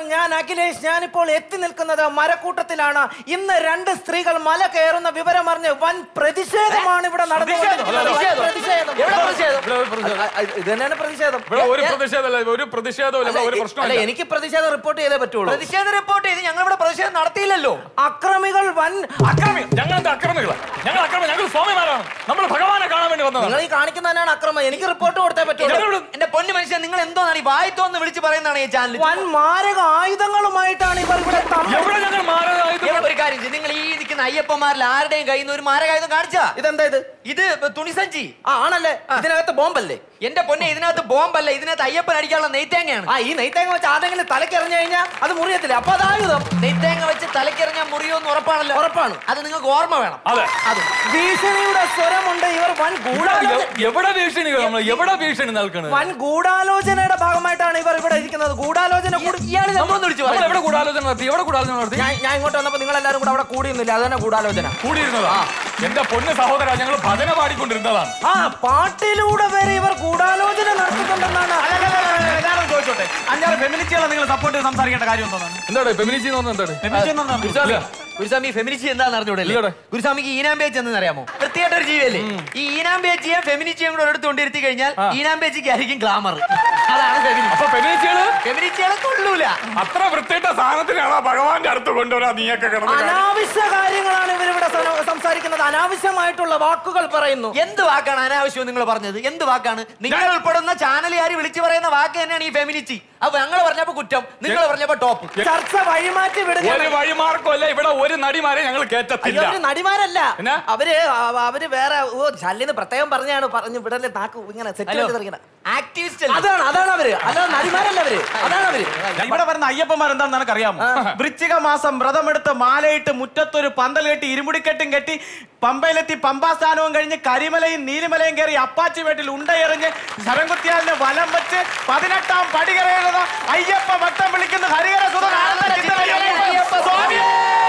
അഖിലേഷ് ഞാനിപ്പോൾ എത്തി നിൽക്കുന്നത് മരക്കൂട്ടത്തിലാണ് ഇന്ന് രണ്ട് സ്ത്രീകൾ മല കയറുന്ന വിവരമറിഞ്ഞ് വൻ പ്രതിഷേധമാണ് ഇവിടെ നടന്നുകൊണ്ടിരിക്കുന്നത്. വൻ പ്രതിഷേധം. എവിടെ പ്രതിഷേധം? അ- അ- ഇത് തന്നെയാണ് പ്രതിഷേധം ഇവിടെ ഒരു പ്രതിഷേധമല്ല ഒരു പ്രതിഷേധമില്ല ഇവിടെ ഒരു അല്ല, പ്രശ്നമില്ല എനിക്ക് പ്രതിഷേധം റിപ്പോർട്ട് ചെയ്തേ പറ്റുള്ളൂ പ്രതിഷേധം റിപ്പോർട്ട് ചെയ്ത് ഞങ്ങൾ ഇവിടെ പ്രതിഷേധം നടത്തിയില്ലല്ലോ അക്രമികൾ വൻ അക്രമി ഞങ്ങളുടെ അക്രമികളാ ഞങ്ങൾ അക്രമി ഞങ്ങൾ സ്വാമിമാരാണ് നമ്മൾ ഭഗവാനെ കാണാൻ വേണ്ടി നിങ്ങൾ വന്നതാണ് ഈ കാണിക്കുന്നതന്നെയാണ് അക്രമം എനിക്ക് റിപ്പോർട്ട് കൊടുത്തേ പറ്റുള്ളൂ എന്റെ പൊന്നു മനുഷ്യൻ നിങ്ങൾ എന്തോന്നാണ് ഈ വായിത്തോന്ന് വിളിച്ച് പറയുന്നതാണ് ഈ ചാനൽ വൻ മാരക ആയുധങ്ങളുമായിട്ടാണ് ഇവർ ഇവിടെ തമ്മിൽ- എവിടെ ഞങ്ങൾ മാരക ആയുധങ്ങൾ- എവിടെ ഒരു കാര്യം ചെയ്യ്. നിങ്ങൾ ഈ നിൽക്കുന്ന അയ്യപ്പന്മാരിൽ ആരുടെയും കയ്യിൽ നിന്ന് ഒരു മാരകായുധം കാണിച്ചാ ഇതെന്താ ഇത് ഇത് തുണിസഞ്ചി ആ ആണല്ലേ ഇതിനകത്ത് ബോംബല്ലേ എന്റെ പൊന്നെ ഇതിനകത്ത് ബോംബല്ല ഇതിനകത്ത് അയ്യപ്പൻ അടിക്കാനുള്ള നെയ്ത്തേങ്ങയാണ് ആ ഈ നെയ്ത്തേങ്ങ വെച്ച് ആരെങ്കിലും തലക്കെറിഞ്ഞു കഴിഞ്ഞാൽ അത് മുറിയത്തില്ല അപ്പൊ അതായുധം നെയ്ത്തേങ്ങ വെച്ച് തലക്കെറിഞ്ഞാൽ മുറിയോന്ന് ഉറപ്പാണല്ലോ ഉറപ്പാണ് അത് നിങ്ങൾക്ക് ഓർമ്മ വേണം അതെ അത് ഭീഷണിയുടെ സ്വരമുണ്ട് ഇവർ വൻ ഗൂഢാലോചന എ- എവിടെ ഭീഷണി നമ്മൾ എവിടെ ഭീഷണി നൽകണത് വൻ ഗൂഢാലോചനയുടെ ഭാഗമായിട്ടാണ് ഇവർ ഇവിടെ ഇരിക്കുന്നത് ഗൂഢാലോചന കൂടി ഇയാൾ നമ്മളൊന്ന് വിളിച്ചു നമ്മൾ എവിടെ ഗൂഢാലോചന നടത്തി എവിടെ ഗൂഢാലോചന നടത്തി ഞാൻ ഞാൻ ഇങ്ങോട്ട് വന്നപ്പോ നിങ്ങൾ എല്ലാവരും കൂടെ അവിടെ കൂടിയൊന്നുമില്ല അത് തന്നെ ഗൂഢാലോചന കൂടിയിരുന്നതാ എന്റെ പൊന്ന് സഹോദര ഞങ്ങൾ ഭജന പാടിക്കൊണ്ടിരുന്നതാണ് ആ പാട്ടിലൂടെ വരെ ഇവർ ഗൂഢാലോചന നടത്തിക്കൊണ്ടെന്നാണ് ഞാനൊന്ന് ചോദിച്ചോട്ടെ അഞ്ചാറ് ഫെമിനിസ്റ്റുകളെ നിങ്ങൾ സപ്പോർട്ട് ചെയ്ത് സംസാരിക്കേണ്ട കാര്യം എന്താണ് എന്താണ് ഫെമിനിസ്റ്റ് എന്ന് പറഞ്ഞാൽ എന്താണ് ഫെമിനിസ്റ്റ് എന്ന് പറഞ്ഞാൽ ഗുരുസ്വാമി ഗുരുസ്വാമി ഫെമിനിസ്റ്റ് എന്താണെന്ന് അറിഞ്ഞൂടല്ലേ ഗുരുസ്വാമിക്ക് ഈനാമ്പേച്ച് എന്ന് അറിയാമോ വൃത്തിയായിട്ട ഒരു ജീവിയല്ലേ ഈ ഈനാമ്പേച്ചിയെ ഫെമിനിറ്റിയും കൂടെ ഒരിടത്ത് കൊണ്ടിരുത്തി കഴിഞ്ഞാൽ ഈനാമ്പേച്ചിക്ക് ആയിരിക്കും ഗ്ലാമർ അതാണ് ഫെമിനിസ്റ്റ് അപ്പൊ ഫെമിനിസ്റ്റുകള് ഫെമിനിസ്റ്റുകളെ കൊള്ളൂല അത്ര വൃത്തിയിട്ട സാധനത്തിനാണ് ഭഗവാന്റെ അടുത്ത് കൊണ്ടുവരാ നീയൊക്കെ കിടന്ന് കാര്യം. അനാവശ്യ കാര്യങ്ങളാണ് ഇവരിവിടെ സന- സംസാരിക്കുന്നത് അനാവശ്യമായിട്ടുള്ള വാക്കുകൾ പറയുന്നു എന്ത് വാക്കാണ് അനാവശ്യം നിങ്ങൾ പറഞ്ഞത് എന്ത് വാക്കാണ് നിങ്ങൾ ഉൾപ്പെടുന്ന ചാനലുകാർ വിളിച്ചു പറയുന്ന വാക്ക് തന്നെയാണ് ഈ ഫെമിനിറ്റി അപ്പൊ ഞങ്ങൾ പറഞ്ഞപ്പോ കുറ്റം നിങ്ങൾ പറഞ്ഞപ്പോ ടോപ്പ് ചർച്ച വഴിമാറ്റി ഒരു വഴിമാർക്കമല്ല ഇവിടെ ഒരു നടിമാരെ ഞങ്ങൾ കേറ്റത്തില്ല അവര് നടിമാരല്ല എന്നാ? അവര് അവ- അവര് വേറെ ഓ ശല്യന്ന് പ്രത്യേകം പറഞ്ഞാണ് പറഞ്ഞു വിടല്ലേ നാക്ക് ഇങ്ങനെ സെറ്റ് ആക്ടിവിസ്റ്റ് അതാണ് അതാണ് അവര് അല്ലാതെ നടിമാരല്ല അവര് അതാണ് അവര് ഇവിടെ വരുന്ന അയ്യപ്പന്മാർ എന്താണെന്ന് നിനക്ക് അറിയാമോ വൃശ്ചിക മാസം വ്രതമെടുത്ത് മാലയിട്ട് മുറ്റത്തൊരു പന്തൽ കെട്ടി ഇരുമുടിക്കെട്ടും കെട്ടി പമ്പയിലെത്തി പമ്പാസ്ഥാനവും കഴിഞ്ഞ് കരിമലയും നീലിമലയും കയറി അപ്പാച്ചി വീട്ടിൽ ഉണ്ടയെറിഞ്ഞ് ശരംകുത്തിയാലിന് വലം വെച്ച് പതിനെട്ടാം പടി കയറുന്നത് അയ്യപ്പ ഭക്തം വിളിക്കുന്ന ഹരിഹര സുതൻ ആനന്ദ ചിത്തയ്യപ്പ സ്വാമിയേ!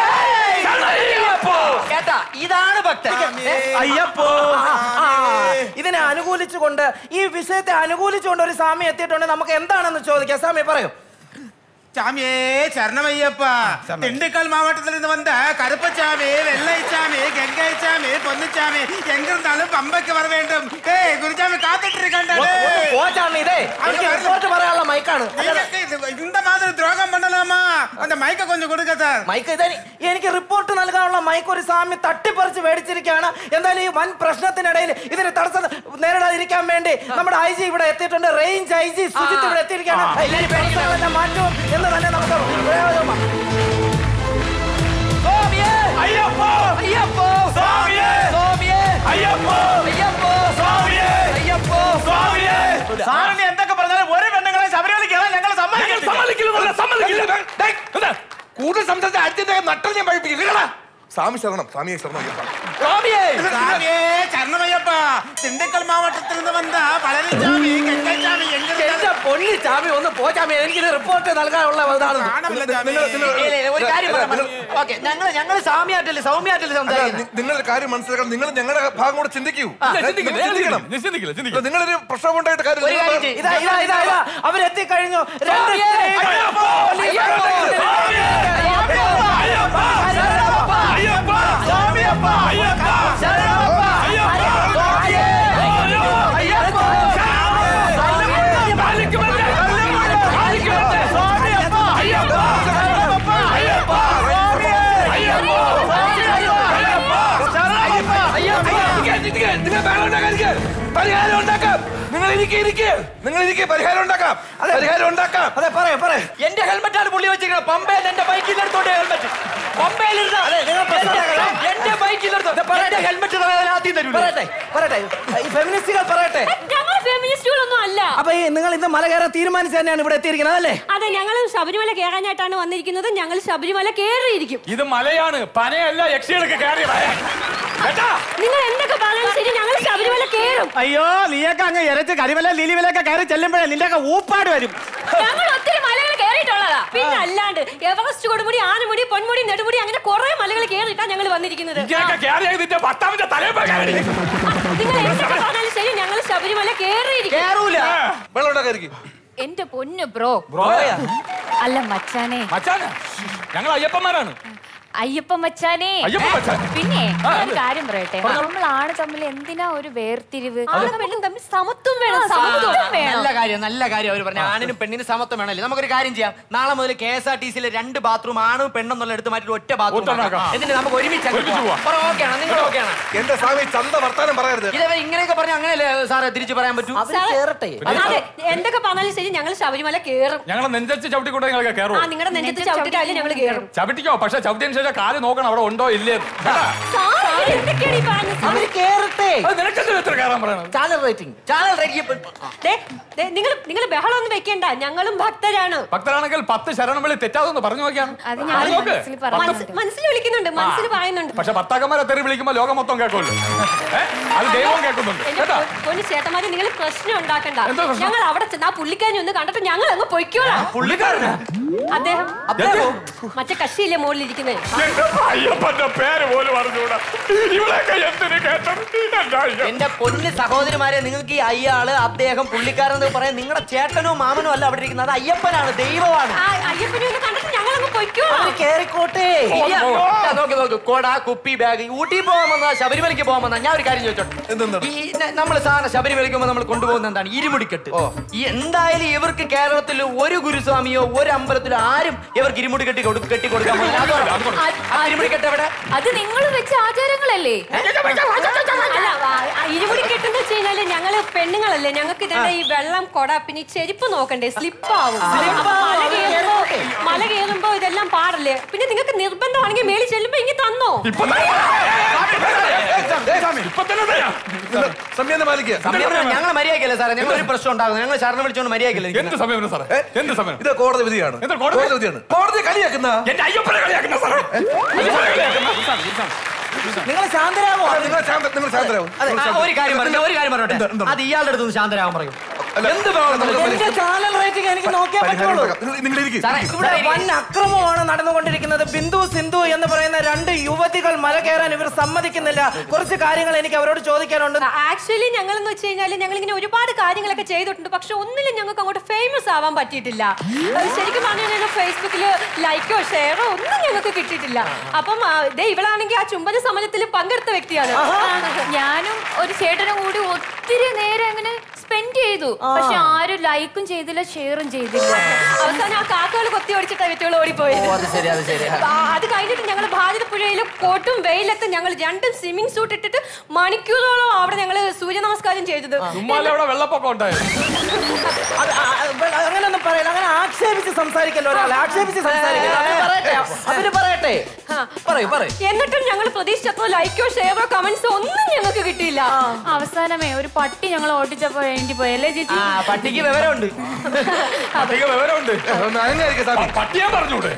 കേട്ടാ ഇതാണ് ഭക്തൻ അയ്യപ്പോ ഇതിനെ അനുകൂലിച്ചുകൊണ്ട് ഈ വിഷയത്തെ അനുകൂലിച്ചുകൊണ്ട് ഒരു സ്വാമി എത്തിയിട്ടുണ്ട് നമുക്ക് എന്താണെന്ന് ചോദിക്കാം സ്വാമി പറയൂ சாமியே சரணமையப்பா திண்டுக்கல் மாவட்டத்துல இருந்து வந்த கருப்பசாமி வெள்ளைச்சாமி கெங்கைச்சாமி பொன்னுச்சாமி எங்க இருந்தாலும் பம்பைக்கு வர வேண்டும் ஏய் குருசாமி காத்துட்டு இருக்காண்டா டேய். പോച്ചാമി ഇതേ എനിക്ക് റിപ്പോർട്ട് പറയാനുള്ള മൈക്കാണ് நீங்க இது- இந்த மாதிரி துரோகம் பண்ணலாமா அந்த மைக்க கொஞ்சம் கொடுங்க சார் മൈക്ക് ഇതേ എനിക്ക് റിപ്പോർട്ട് നൽകാനുള്ള മൈക്ക് ഒരു സ്വാമി തട്ടിപ്പറിച്ച് മേടിച്ചിരിക്കുകയാണ് എന്തായാലും ഈ വൻ പ്രശ്നത്തിനിടയിൽ ഇതിന് തടസ്സം നേരിടാതിരിക്കാൻ വേണ്ടി നമ്മുടെ ഐ ജി ഇവിടെ എത്തിയിട്ടുണ്ട് റേഞ്ച് ഐ ജി സുജിത്ത് ഇവിടെ എത്തിയിരിക്കുകയാണ് എല്ലാവരും പേടിക്കാതെ മാറ്റും എന്ന് തന്നെ നമുക്ക് പ്രയോജനമാണ് സ്വാമിയേ! അയ്യപ്പോ അയ്യപ്പോ! സ്വാമിയേ! സ്വാമിയേ! അയ്യപ്പോ അയ്യപ്പോ! സ്വാമിയേ! അയ്യപ്പോ! സ്വാമിയേ സാറിന് എന്തൊക്കെ പറഞ്ഞാലും ഒരു പെണ്ണുങ്ങളെ ശബരിമലയ്ക്ക് കയറാൻ ഞങ്ങൾ സമ്മതിക്കില്ല സമ്മതിക്കില്ല സമ്മതിക്കില്ല കൂടുതൽ സംസാരിച്ച അടുത്ത നട്ടൽ ഞാൻ പഴിപ്പിക്കില്ല സ്വാമി ശരണം സ്വാമിയെ ശരണം അയ്യപ്പ. സ്വാമിയേ! சாமியே சரணமையப்பா திண்டுக்கல் மாவட்டத்திலிருந்து வந்த பழனிசாமி கெங்கைச்சாமி எங்க എന്റെ പൊന്നി ചാമി ഒന്ന് പോ ചാമി എനിക്ക് റിപ്പോർട്ട് നൽകാനുള്ള ഇതാണ് കാണമില്ല ചാമി. ഇല്ല, ഇല്ല, ഒരു കാര്യം പറയാം ഓക്കെ ഞങ്ങൾ ഞങ്ങൾ സാമ്യായിട്ടല്ലേ സൗമ്യായിട്ടല്ലേ അല്ല, സംസാരിക്കുന്നത് നി- നിങ്ങളുടെ കാര്യം മനസ്സിലാക്കണം നിങ്ങൾ ഞങ്ങളുടെ ഭാഗം കൂടെ ചിന്തിക്കൂ ആ, ചിന്തിക്കില്ല, നിങ്ങൾ ചിന്തിക്കണം ചിന്തിക്കില്ല, ഇല്ല, നിങ്ങളൊരു പ്രശ്നം ഉണ്ടായിട്ട് കാര്യം ഒരു കാര്യം ചെയ്യ്. ഇതാ ഇതാ ഇതാ ഇതാ അവരെത്തിക്കഴിഞ്ഞു രണ്ട് സ്വാമിയേ! സ്ത്രീകൾ. അയ്യപ്പോ! പോലീസ് അയ്യപ്പോ! സ്വാമിയേ! അയ്യപ്പോ! അയ്യപ്പോ! ശരണമപ്പ! അയ്യപ്പ! സ്വാമിയപ്പ! അയ്യപ്പ! ശരണമപ്പ! അയ്യപ്പ! സ്വാമിയേ! അയ്യപ്പോ! സ്വാമിയപ്പ! അയ്യപ്പ! ശരണമപ്പ! അയ്യപ്പ! സ്വാമിയേ! അയ്യപ്പോ! ശരണമപ്പ! അയ്യപ്പ! നിക്ക്, നിങ്ങൾ ബഹളം ഉണ്ടാക്കാതിരിക്ക്. പരിഹാരം ഉണ്ടാക്കാം നിങ്ങൾ ഇരിക്കെ ഇരിക്കെ നിങ്ങൾ ഇരിക്കെ പരിഹാരം ഉണ്ടാക്കാം പരിഹാരം ഉണ്ടാക്കാം അതെ പറയാം പറയാം എന്റെ ഹെൽമെറ്റ് ആണ് പുള്ളി വെച്ചിരിക്കുന്നത് പമ്പയിൽ എന്റെ ബൈക്കിൽ എടുത്തോണ്ട് ഹെൽമെറ്റ് പമ്പയിൽ ഇരുന്ന എന്റെ ബൈക്കിൽ എടുത്തോ എന്റെ ഹെൽമെറ്റ് ആദ്യം തരൂ പറയട്ടെ പറയട്ടെ ഈ ഫെമിനിസ്റ്റുകൾ പറയട്ടെ ഞങ്ങൾ ഫെമിനിസ്റ്റുകളൊന്നും അല്ല അപ്പൊ ഈ നിങ്ങൾ ഇന്ന് മല കയറാൻ തീരുമാനിച്ചു തന്നെയാണ് ഇവിടെ എത്തിയിരിക്കുന്നത് അല്ലേ അതെ ഞങ്ങൾ ശബരിമല കയറാനായിട്ടാണ് വന്നിരിക്കുന്നത് ഞങ്ങൾ ശബരിമല കയറിയിരിക്കും ഇത് മലയാണ് പനയല്ല യക്ഷികളൊക്കെ കയറിയ മല കേട്ടാ നിങ്ങൾ എന്തൊക്കെ പറഞ്ഞാലും ശരി ഞങ്ങൾ ശബരിമല കയറും അയ്യോ നീയൊക്കെ അങ്ങ് ഇരച്ച് കരിമല ലീലിമലൊക്കെ കയറി ചെല്ലുമ്പോഴേ നിന്റെ ഒക്കെ ഊപ്പാട് വരും ഞങ്ങൾ ഒത്തിരി മലകൾ കയറിയിട്ടുള്ളതാ പിന്നെ അല്ലാണ്ട് എവറസ്റ്റ് കൊടുമുടി ആനമുടി പൊന്മുടി നെടുമുടി അങ്ങനെ കുറെ മലകൾ കയറിയിട്ടാണ് ഞങ്ങൾ വന്നിരിക്കുന്നത് ഇങ്ങനെയൊക്കെ കയറിയ ഇതിന്റെ ഭർത്താവിന്റെ തലയിൽ പോയി കയറി നിങ്ങൾ എന്തൊക്കെ പറഞ്ഞാലും ശരി ഞങ്ങൾ ശബരിമല കയറിയിരിക്കും വെള്ളം ഉണ്ടാക്കാതിരിക്കും എന്റെ പൊന്നു ബ്രോ ബ്രോയാ? അല്ല മച്ചാനെ മച്ചാനാ ഞങ്ങൾ അയ്യപ്പന്മാരാണ് അയ്യപ്പ മച്ചാനെ അയ്യപ്പ മച്ചാൻ. പിന്നെ ആ, ഞാൻ എന്ത്? കാര്യം പറയട്ടെ പറഞ്ഞോ. നമ്മൾ ആണ് തമ്മിൽ എന്തിനാ ഒരു വേർതിരിവ് ആണും പെണ്ണും തമ്മിൽ സമത്വം വേണം സമത്വം വേണം നല്ല കാര്യം നല്ല കാര്യം അവർ പറഞ്ഞു ആണിനും പെണ്ണിനും സമത്വം വേണമല്ലേ നമുക്കൊരു കാര്യം ചെയ്യാം നാളെ മുതൽ കെ എസ് ആർ ടി സിയിലെ രണ്ട് ബാത്റൂം ആണും പെണ്ണും എന്നുള്ള എടുത്ത് മാറ്റി ഒറ്റ ബാത്റൂം ഒറ്റണ്ണാക്കാം. എന്നിട്ട് നമുക്ക് ഒരുമിച്ച് അങ്ങ് ഒരുമിച്ച് പോവാം. പോവാം. പറ, okay ആണോ? നിങ്ങൾ okay ആണോ? എന്റെ സ്വാമി ചന്ത വർത്താനം പറയരുത് ഇതവർ ഇങ്ങനെയൊക്കെ പറഞ്ഞാൽ അങ്ങനെയല്ലേ സാറേ തിരിച്ചു പറയാൻ പറ്റൂ സാറേ, അതെ എന്തൊക്കെ പറഞ്ഞാലും ശരി ഞങ്ങൾ ശബരിമല കേറും ഞങ്ങളെ നെഞ്ചച്ച് ചവിട്ടിക്കൊണ്ട് ഞങ്ങൾ ആ കയറും നിങ്ങളുടെ നെഞ്ചത്ത് ചവിട്ടിട്ടാലും ഞങ്ങൾ കേറും ചവിട്ടിക്കോ പക്ഷെ ചവിട്ടിയതിന് ശേഷം കാല് നോക്കണം അവിടെ ഉണ്ടോ ഇല്ലേ സാറേ, ഇത് എന്തൊക്കെയാണ് ഈ പറയുന്നത്? അവര് കേറട്ടെ നിനക്കെന്തിനാ ഇത്ര കയറാൻ പറയണത് ചാനൽ റേറ്റിംഗ് ചാനൽ റേറ്റിംഗ് ദേ, ദേ, നിങ്ങൾ നിങ്ങൾ ബഹളം ഒന്നും വെക്കണ്ട ഞങ്ങളും ഭക്തരാണ് ഭക്തരാണെങ്കിൽ പത്ത് ശരണം വിളി തെറ്റാതെന്ന് പറഞ്ഞു നോക്കിയാണ് അത് അത് നോക്ക് മനസ്സിൽ- മനസ്സിൽ വിളിക്കുന്നുണ്ട് മനസ്സിൽ പറയുന്നുണ്ട് പക്ഷെ ഭർത്താക്കന്മാരെ തെറി വിളിക്കുമ്പോ ലോകം മൊത്തം കേൾക്കുമല്ലോ ഏ? അത് ദൈവം കേൾക്കുന്നുണ്ട് എന്റെ കേട്ടാ പൊ- പൊന്നു ചേട്ടന്മാര് നിങ്ങൾ പ്രശ്നം ഉണ്ടാക്കണ്ട എന്താ പ്രശ്നം? ഞങ്ങൾ അവിടെ ചെന്ന് ആ പുള്ളിക്കാരനെ ഒന്ന് കണ്ടിട്ട് ഞങ്ങൾ അങ്ങ് പൊയ്ക്കോളാം പുള്ളിക്കാരനാ അദ്ദേഹം അദ്ദേഹം? മറ്റേ കക്ഷിയില്ലേ മുകളിലിരിക്കുന്നത് എന്റെ അയ്യപ്പന്റെ പേര് പോലും അറിഞ്ഞൂടാ ഇവളൊക്കെ എന്തിനു കേട്ടത് എന്റെ അയ്യപ്പൻ. എന്റെ പൊന്ന് സഹോദരിമാരെ നിങ്ങൾക്ക് ഈ അയ്യാള് അദ്ദേഹം പുള്ളിക്കാരൻ എന്ന് പറയാൻ നിങ്ങളുടെ ചേട്ടനോ മാമനോ അല്ല അവിടെ ഇരിക്കുന്നത് അത് അയ്യപ്പനാണ് ദൈവമാണ് ആ അയ്യപ്പനെ ഒന്ന് കണ്ടിട്ട് ഞങ്ങൾ അങ്ങ് പൊയ്ക്കോളാം അവര് കേറിക്കോട്ടെ പോകാം, ഇയ്യ, പോകാം. ഇതാ, നോക്ക് നോക്ക് കൊട കുപ്പി ബാഗ് ഊട്ടി പോകാൻ വന്നാ ശബരിമലയ്ക്ക് പോകാൻ വന്നാ ഞാൻ ഒരു കാര്യം ചോദിച്ചോട്ടെ ഈ നമ്മൾ സാധാരണ ശബരിമലയ്ക്ക് നമ്മൾ കൊണ്ടുപോകുന്ന എന്താണ് ഇരുമുടിക്കെട്ട് ഈ എന്തായാലും ഇവർക്ക് കേരളത്തിൽ ഒരു ഗുരുസ്വാമിയോ ഒരു അമ്പലത്തിലോ ആരും ഇവർക്ക് ഇരുമുടി കെട്ടി കൊടു- കെട്ടി കൊടുക്കാൻ പറ്റില്ല. അത് ഉറപ്പാണ്. ആ ഇരുമുടിക്കെട്ട് എവിടെ അത് നിങ്ങൾ വെച്ച ആചാരങ്ങളല്ലേ അല്ല ആ, ഇരുമുടി കെട്ടെന്ന് വെച്ച് കഴിഞ്ഞാല് ഞങ്ങള് പെണ്ണുങ്ങളല്ലേ ഞങ്ങൾക്ക് ഇതിന്റെ ഈ വെള്ളം കൊട പിന്നെ ഈ ചെരുപ്പ് നോക്കണ്ടേ സ്ലിപ്പ് ആവും അപ്പൊ മല കയറുമ്പോ മല കയറുമ്പോ ഇതെല്ലാം പാടല്ലേ പിന്നെ നിങ്ങൾക്ക് നിർബന്ധമാണെങ്കിൽ മേളിൽ ചെല്ലുമ്പോ ഇങ്ങനെ തന്നോ സംയമനം പാലിക്കുക സംയമനം ഞങ്ങൾ മര്യാദക്കല്ലേ സാറേ ഞങ്ങൾ ഒരു പ്രശ്നം ഉണ്ടാകുന്നു ഞങ്ങൾ ശരണം വിളിച്ചോണ്ട് മര്യാദക്കല്ലേ എന്ത് സമയം സാറേ എന്ത് സമയം ഇത് കോടതി വിധിയാണ് എന്താ കോടതി? കോടതി വിധിയാണ് കോടതി കളിയാക്കുന്ന എന്റെ അയ്യപ്പനെ കളിയാക്കുന്ന സാറേ അയ്യപ്പനെ കളിയാക്കുന്ന നിങ്ങൾ ശാന്തരാമോ നിങ്ങൾ ശാന്ത നിങ്ങൾ ശാന്തരാവും അതെ, ആ, ഒരു കാര്യം പറഞ്ഞു ഒരു കാര്യം പറഞ്ഞോട്ടെ അത് ഇയാളുടെ അടുത്ത് നിന്ന് ശാന്തരാമൻ പറയും എന്ത് ബഹളം നമ്മൾ എന്റെ ചാനൽ റേറ്റിംഗ് എനിക്ക് നോക്കിയാൽ പറ്റുള്ളൂ നിങ്ങൾ ഇരിക്കും സാറേ, ഇവിടെ വൻ അക്രമമാണ് നടന്നുകൊണ്ടിരിക്കുന്നത് ബിന്ദു സിന്ധു എന്ന് പറയുന്ന രണ്ട് യുവതികൾ മല കയറാൻ ഇവർ സമ്മതിക്കുന്നില്ല കുറച്ച് കാര്യങ്ങൾ എനിക്ക് അവരോട് ചോദിക്കാനുണ്ട് ആക്ച്വലി ഞങ്ങൾ എന്ന് വെച്ച് കഴിഞ്ഞാൽ ഞങ്ങൾ ഇങ്ങനെ ഒരുപാട് കാര്യങ്ങളൊക്കെ ചെയ്തിട്ടുണ്ട് പക്ഷെ ഒന്നിലും ഞങ്ങൾക്ക് അങ്ങോട്ട് ഫേമസ് ആവാൻ പറ്റിയിട്ടില്ല അത് ശരിക്കും പറഞ്ഞു കഴിഞ്ഞാൽ ഫേസ്ബുക്കിൽ ലൈക്കോ ഷെയറോ ഒന്നും ഞങ്ങൾക്ക് കിട്ടിയിട്ടില്ല അപ്പം ആ, ദേ ഇവളാണെങ്കിൽ ആ ചുംബന സമരത്തിൽ പങ്കെടുത്ത വ്യക്തിയാണ് ഞാനും ഒരു ചേട്ടനും കൂടി ഒത്തിരി നേരം അങ്ങനെ സ്പെൻഡ് ചെയ്തു പക്ഷെ ആരും ലൈക്കും ചെയ്തില്ല ഷെയറും ചെയ്തില്ല അവസാനം ആ കാക്കകൾ കൊത്തി ഓടിച്ചിട്ട് വ്യക്തികൾ ഓടിപ്പോയത് ഓ, അത് ശരി, അത് ശരി. ആ, അത് കഴിഞ്ഞിട്ട് ഞങ്ങൾ ഭാരതപ്പുഴയിൽ കോട്ടും വെയിലത്ത് ഞങ്ങൾ രണ്ടും സ്വിമ്മിംഗ് സൂട്ട് ഇട്ടിട്ട് മണിക്കൂറോളം അവിടെ ഞങ്ങൾ സൂര്യ നമസ്കാരം ചെയ്തത് ചുമ്മാല്ലേ അവിടെ വെള്ളപ്പൊക്കം ഉണ്ടായത് അത് ആ, ആ, അങ്ങനെയൊന്നും പറയില്ല അങ്ങനെ ആക്ഷേപിച്ച് സംസാരിക്കല്ലോ ഒരാളെ ആക്ഷേപിച്ച് സംസാരിക്കല്ലോ അവര് പറയട്ടെ അവര് പറയട്ടെ പറയൂ പറയൂ എന്നിട്ടും ഞങ്ങൾ പ്രതീക്ഷിച്ചപ്പോ ലൈക്കോ ഷെയറോ കമന്റ്സോ ഒന്നും ഞങ്ങൾക്ക് കിട്ടിയില്ല അവസാനമേ ഒരു പട്ടി ഞങ്ങൾ ഓട്ടിച്ചപ്പോ വേണ്ടി പോയി അല്ലേ ചേച്ചി ആ പട്ടിക്ക് വിവരമുണ്ട് പട്ടിക വിവരമുണ്ട് സ്വാമി പട്ടിയാൻ പറഞ്ഞൂടെ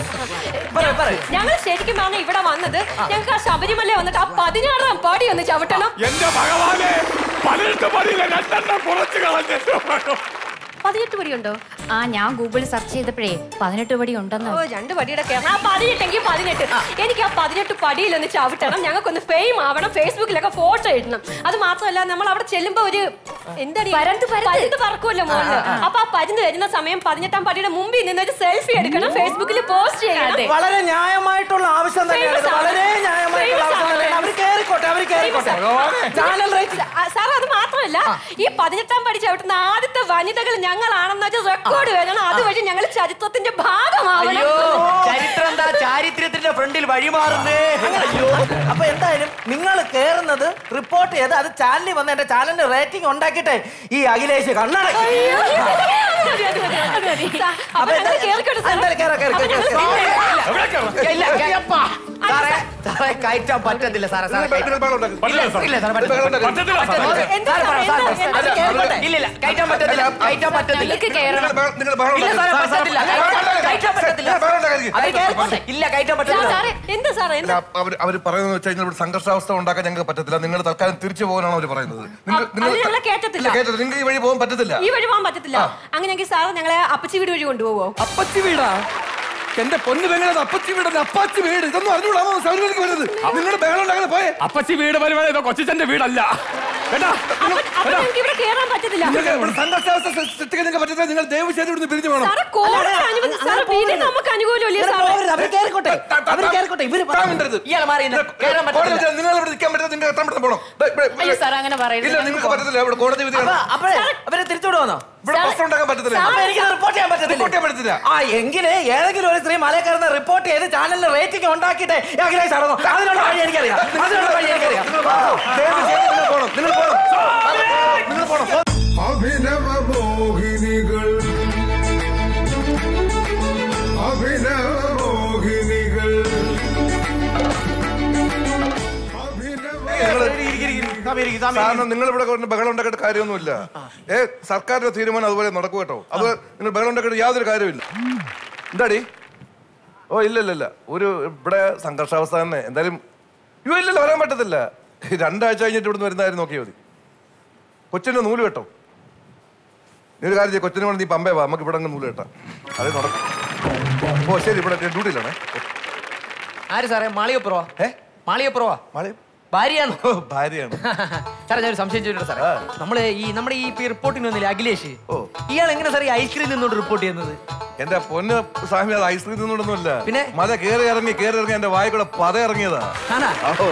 പറയൂ പറയൂ ഞങ്ങൾ ശരിക്കും പറഞ്ഞ ഇവിടെ വന്നത് ഞങ്ങൾക്ക് ആ ശബരിമല വന്നിട്ട് ആ പതിനാറാം പടി ഒന്ന് ചവിട്ടണം എന്റെ ഭഗവാനെ പതിനെട്ട് പടിയിലെ രണ്ടെണ്ണം കുറച്ച് കളഞ്ഞു പതിനെട്ട് പടി ഉണ്ടോ ആ ഞാൻ ഗൂഗിളിൽ സെർച്ച് ചെയ്തപ്പോഴേ പതിനെട്ട് പടി ഉണ്ടെന്ന് ഓ രണ്ട് പടിയുടെ കയറണം ആ പതിനെട്ടെങ്കിൽ പതിനെട്ട് എനിക്ക് ആ പതിനെട്ട് പടിയിലൊന്ന് ചവിട്ടണം ഞങ്ങൾക്കൊന്ന് ഫെയിം ആവണം ഫേസ്ബുക്കിലൊക്കെ ഫോട്ടോ ഇടണം അത് മാത്രമല്ല നമ്മൾ അവിടെ ചെല്ലുമ്പോ ഒരു എന്താണ് പരന്ത് പരന്ത്. പരുന്ത് പറക്കുമല്ലോ മോളില് അപ്പൊ ആ പരുന്ത് വരുന്ന സമയം പതിനെട്ടാം പടിയുടെ മുമ്പിൽ നിന്ന് ഒരു സെൽഫി എടുക്കണം ഫേസ്ബുക്കിൽ പോസ്റ്റ് ചെയ്യണം വളരെ ന്യായമായിട്ടുള്ള ആവശ്യം തന്നെയാണ് ഇത്. Famous ആണ്. വളരെ ന്യായമായിട്ടുള്ള Famous ആവശ്യം ആണ്. തന്നെയാണ് അവർ കേറിക്കോട്ടെ അവർ കേറിക്കോട്ടെ ചാനൽ റേറ്റ് ആ, സാർ അത് മാത്രമല്ല ഈ പതിനെട്ടാം പടി ചവിട്ടുന്ന ആദ്യത്തെ വനിതകൾ ഞങ്ങളാണെന്ന് വെച്ചാൽ റെക്കോർഡ് വരണം അതുവഴി ഞങ്ങൾ ചരിത്രത്തിന്റെ ഭാഗമാവണം അയ്യോ ചരിത്രം എന്താ ചാരിത്രത്തിന്റെ ഫ്രണ്ടിൽ വഴിമാറുന്നേ അയ്യോ അപ്പൊ എന്തായാലും നിങ്ങൾ കേറുന്നത് റിപ്പോർട്ട് ചെയ്ത് അത് ചാനലിൽ വന്ന് എന്റെ ചാനലിന്റെ റേറ്റിംഗ് ഉണ്ടാക്കിട്ടെ ഈ അഖിലേഷ് കണ്ണടക്കി അയ്യോ. അത് മതി, അത് മതി, അത് മതി. സാർ, അപ്പൊ അപ്പൊ ഞങ്ങൾ കേറിക്കോട്ടെ സാർ. എന്തായാലും കേറാം, കേറാം, അപ്പൊ കേറാം, ഞങ്ങൾ കേറാം. കേറാം. ഇല്ല, കേ- സാറേ സാറേ കയറ്റാൻ പറ്റത്തില്ല സാറേ സാറേ പറ്റില്ല സാർ. ഇല്ല സാർ പറ്റത്തില്ല പറ്റത്തില്ല സാർ. സാറേ, എന്താ സാറേ, സാർ, സാറേ, എന്താ, സാറേ, എന്താ? കേറിക്കോട്ടെ. ഇല്ല ഇല്ല കയറ്റാൻ പറ്റത്തില്ല കയറ്റാൻ പറ്റത്തില്ല ഞങ്ങൾക്ക് കയറണം നിങ്ങൾ ബഹളം ഇല്ല സാറേ ഉണ്ടാക്കരുത്. പറ്റത്തില്ല കയറ്റാൻ പറ്റത്തില്ല ബഹളം ഉണ്ടാക്കരുത്. അത് കേറിക്കോട്ടെ. ഇല്ല കയറ്റാൻ പറ്റത്തില്ല സാറേ എന്താ സാറേ എന്താ അവർ അവർ പറയുന്നത് വെച്ച് കഴിഞ്ഞാൽ ഇവിടെ സംഘർഷാവസ്ഥ ഉണ്ടാക്കാൻ ഞങ്ങൾക്ക് പറ്റത്തില്ല നിങ്ങൾ തൽക്കാലം തിരിച്ചു പോകാനാണ് അവർ പറയുന്നത് നിങ്ങൾ അത് ഞങ്ങളെ കേറ്റത്തില്ല. ഇല്ല, കേറ്റത്തില്ല നിങ്ങൾക്ക് ഈ വഴി പോകാൻ പറ്റത്തില്ല ഈ വഴി പോകാൻ പറ്റത്തില്ല അങ്ങനെയെങ്കിൽ സാർ ഞങ്ങളെ അപ്പച്ചി വീട് വഴി കൊണ്ടുപോവോ അപ്പച്ചി വീടാ എന്റെ പൊന്ന് പെങ്ങളത് അപ്പച്ചി വീടല്ല അപ്പാച്ചി വീട് ഇതൊന്നും അറിഞ്ഞൂടാമോ ശബരിമലക്ക് വരുന്നത് നിങ്ങളുടെ ബഹളം ഉണ്ടാക്കാൻ പോയേ അപ്പച്ചി വീട് പരിപാടി കൊച്ചിച്ചന്റെ വീടല്ല അപ്പൊ ഞങ്ങൾക്ക് ഇവിടെ കേറാൻ പറ്റത്തില്ല നിങ്ങൾക്ക് ഇവിടെ സംഘർഷാവസ്ഥ സൃഷ്ടിക്കാൻ നിങ്ങൾക്ക് പറ്റത്തില്ല നിങ്ങൾ ദയവ് ചെയ്ത് ഇവിടുന്ന് പിരിഞ്ഞു പോകണം സാറേ കോടതി അനുവദി സാറേ വിധി നമുക്ക് അനുകൂലമല്ലേ സാറേ അവര് കേറിക്കോട്ടെ അവര് കേറിക്കോട്ടെ ഇവര് താൻ മിണ്ടരുത്. ഇയാളെ മാറി നിന്ന് കേറാൻ കോടതി പറ്റത്തില്ല വിധി, നിങ്ങൾ ഇവിടെ നിൽക്കാൻ പറ്റില്ല നിങ്ങൾ എത്ര പെട്ടെന്ന് പോകണം ദേ, ഇവിടെ- ഇവിടെ- അയ്യോ സാർ അങ്ങനെ പറയരുത് ഇല്ല നിങ്ങൾക്ക് പറ്റത്തില്ല ഇവിടെ കോടതി വിധിയാണ് അപ്പൊ അപ്പഴേ അവരെ തിരിച്ചുവിട് വന്നോ ഇവിടെ പ്രശ്നം ഉണ്ടാക്കാൻ പറ്റത്തില്ല അപ്പൊ എനിക്ക് റിപ്പോർട്ട് ചെയ്യാൻ പറ്റത്തില്ല റിപ്പോർട്ട് ചെയ്യാൻ പറ്റത്തില്ല ആ എങ്കില് ഏതെങ്കിലും ഒരു സ്ത്രീ മല കയറുന്ന റിപ്പോർട്ട് ചെയ്ത് ചാനലിന് റേറ്റിംഗ് ഉണ്ടാക്കിയിട്ട് ഈ അഖിലേഷ് നടന്നു അതിനുള്ള വഴി എനിക്കറിയാം അതിനുള്ള വഴി എനിക്കറിയാം ദയവ് ചെയ്ത് നിങ്ങൾ പോകണം നിങ്ങൾ പോകണം നിങ്ങൾ പോകണം അഭിനവ മോഹിനികൾ അഭിനവ മോഹിനികൾ സാറിന് നിങ്ങൾ ഇവിടെ കൊണ്ട് ബഹളം ഉണ്ടാക്കിയിട്ട് കാര്യമൊന്നുമില്ല ഏ സർക്കാരിന്റെ തീരുമാനം അതുപോലെ നടക്കും കേട്ടോ അത് നിങ്ങൾ ബഹളം ഉണ്ടാക്കിയിട്ട് യാതൊരു കാര്യമില്ല എന്താടി ഓ ഇല്ല ഇല്ല ഇല്ല ഒരു ഇവിടെ സംഘർഷാവസ്ഥ തന്നെ എന്തായാലും അയ്യോ ഇല്ലല്ല വരാൻ പറ്റത്തില്ല രണ്ടാഴ്ച കഴിഞ്ഞിട്ട് ഇവിടുന്ന് വരുന്നതായിരുന്നു നോക്കിയാൽ മതി കൊച്ചിന്റെ നൂല് കേട്ടോ നീ ഒരു കാര്യം ചെയ്യ്, കൊച്ചിനെ കൊണ്ട് നീ പമ്പേ വാ നമുക്ക് ഇവിടെ അങ്ങ് നൂല് കേട്ടാ അത് നടക്കും ഓ ശരി ഇവിടെ ഡ്യൂട്ടിയിലാണേ ആര് സാറേ മാളികപ്പുറവാ ഏ മാളികപ്പുറവാ മാളി ഭാര്യയാണ് ഭാര്യയാണ് സാറേ ഞാൻ ഒരു സംശയം ചോദിച്ചു സാറേ നമ്മള് ഈ നമ്മുടെ ഈ റിപ്പോർട്ടിന് വന്നില്ലേ അഖിലേഷ് ഇയാൾ എങ്ങനെ സാർ ഈ ഐസ്ക്രീം നിന്നോണ്ട് റിപ്പോർട്ട് ചെയ്യുന്നത് എന്റെ പൊന്ന് സ്വാമി അത് ഐസ്ക്രീം തിന്നോണ്ടൊന്നുമില്ല പിന്നെ? മല കേറി ഇറങ്ങി കേറി ഇറങ്ങി എന്റെ വായി കൂടെ പത ഇറങ്ങിയതാ ആണാ ഓ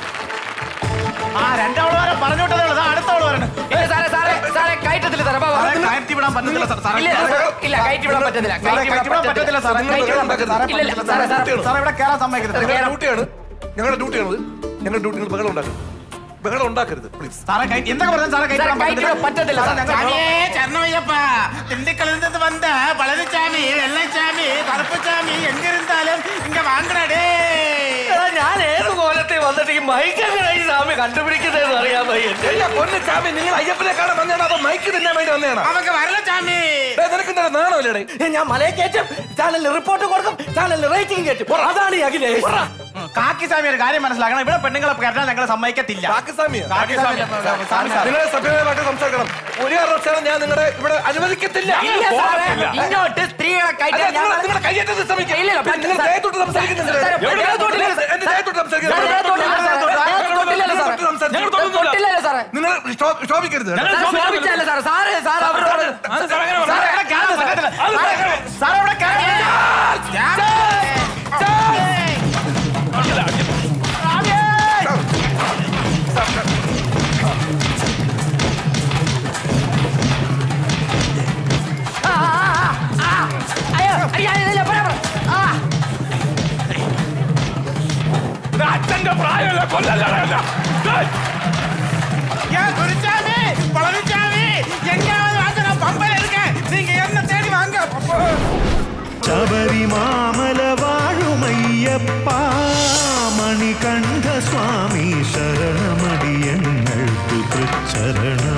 ആ രണ്ടാവള് വരെ പറഞ്ഞോട്ടതേ ഉള്ളൂ ദാ അടുത്തവള് വരണം ഇല്ല സാറേ സാറേ സാറേ കയറ്റത്തില്ല സാറേ ബാബാ. സാറേ, കയറ്റി വിടാൻ പറ്റത്തില്ല സാർ. സാറേ, ഇല്ല, സാറേ, ഇല്ല കയറ്റി വിടാൻ പറ്റത്തില്ല സാറേ, കയറ്റി വിടാൻ പറ്റത്തില്ല സാറേ. കയറ്റി വിടാൻ പറ്റത്തില്ല സാറേ, ഇല്ല, ഇല്ല, സാറേ, സാറേ, സാറേ, ഇവിടെ കേറാൻ സമ്മതിക്കരുത് ഞങ്ങളുടെ ഡ്യൂട്ടിയാണ് ഞങ്ങളുടെ ഡ്യൂട്ടിയാണത് ഞങ്ങളുടെ ഡ്യൂട്ടി നിങ്ങൾ ബഹളം ഉണ്ടാക്കരുത് ബഹളം ഉണ്ടാക്കരുത് പ്ലീസ് സാറേ കയറ്റി- എന്തൊക്കെ പറഞ്ഞാൽ സാറേ കയറ്റി വിടാൻ സാറേ, കയറ്റി വിടാൻ പറ്റത്തില്ല, സാറേ, സാറേ. ഞങ്ങൾ- സാമിയേ, சரணமையப்பா திண்டுக்கல்லிருந்து வந்த பழனிசாமி வெள்ளைச்சாமி கருப்புசாமி எங்க இருந்தாலும் இங்க வாங்குறடே എടാ, ഞാൻ ഏത് കോലത്തിൽ വന്നിട്ട് ഈ മൈക്ക് എങ്ങനെയായി സ്വാമി കണ്ടുപിടിക്കുന്നതെന്ന് അറിയാൻ വയ്യ എന്റെ പൊന്ന് ചാമി നിങ്ങൾ അയ്യപ്പനെ കാണാൻ വന്നതാണ് അതോ മൈക്ക് തിന്നാൻ വേണ്ടി വന്നതാണ് அவங்க வரல சாமி നിനക്ക് എന്താ നാണമല്ലേ ഏ, ഞാൻ മലയെ കയറ്റും ചാനലിൽ റിപ്പോർട്ട് കൊടുക്കും ചാനലിൽ റേറ്റിംഗ് കയറ്റും അതാണ് ഈ അഖിലേഷ് കാക്കിസ്വാമി ഒരു കാര്യം മനസ്സിലാക്കണം ഇവിടെ പെണ്ണുങ്ങളെ കയറ്റാൻ ഞങ്ങൾ സമ്മതിക്കത്തില്ല കാക്കിസ്വാമിയോ? കാക്കിസ്വാമി സ്വാമി സാർ. നിങ്ങളെ സഭ്യമായിട്ട് സംസാരിക്കണം ഒരു കാരണവശാലും ഞാൻ നിങ്ങളുടെ ഇവിടെ അനുവദിക്കത്തില്ല ഇല്ല സാറേ, ഇങ്ങോട്ട് സ്ത്രീകളെ കയറ്റാൻ അല്ല, നിങ്ങൾ- ഞങ്ങൾ- നിങ്ങളുടെ കയ്യേറ്റത് ശ്രമിക്കുക ഇല്ല, ഇല്ല, ഞാൻ നിങ്ങൾ സാർ- ദേഹത്തോട്ട് സംസാരിക്കുന്നില്ല സാർ, എവിടെ ദേഹത്തോട്ട് ഇല്ല, ദേഹത്തോട്ട്? എന്റെ ദേഹത്തോട്ട് സംസാരിക്കുന്നത് സാർ, ദേഹത്തോട്ടില്ല, സാർ. ദേഹത്തോട്ടില്ലല്ലോ, സാർ. ഞങ്ങൾ തൊട്ടില്ലല്ലോ, സാറേ. നിങ്ങൾ ശോ- ശോഭിക്കരുത് സാർ, ശോഭിച്ചതല്ല, സാർ. സാറ് സാർ അവരോട് സാറേ, ഇവിടെ കയറാൻ പറ്റത്തില്ല. സാറേ, സാറേ, ഇവിടെ കയറാൻ അയ്യോ അയ്യോ ഇല്ല, പോരാ, പോരാ. ആ അച്ഛന്റെ പ്രായമല്ല കൊല്ലല്ല ஏன் குருசாமி பழனிசாமி எங்கேயாவது வாங்க நான் பம்பையில இருக்கேன் நீங்க என்ன தேடி வாங்க ശബരിമാമല വാഴുമയ്യപ്പ മണികണ്ഠ സ്വാമി ശരണമടിയങ്ങൾക്ക് തൃച്ചരണം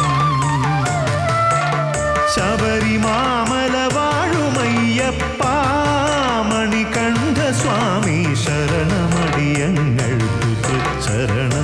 ശബരിമാമല വാഴുമയ്യപ്പ മണികണ്ഠ സ്വാമി ശരണമടിയങ്ങൾക്ക് തൃച്ചരണം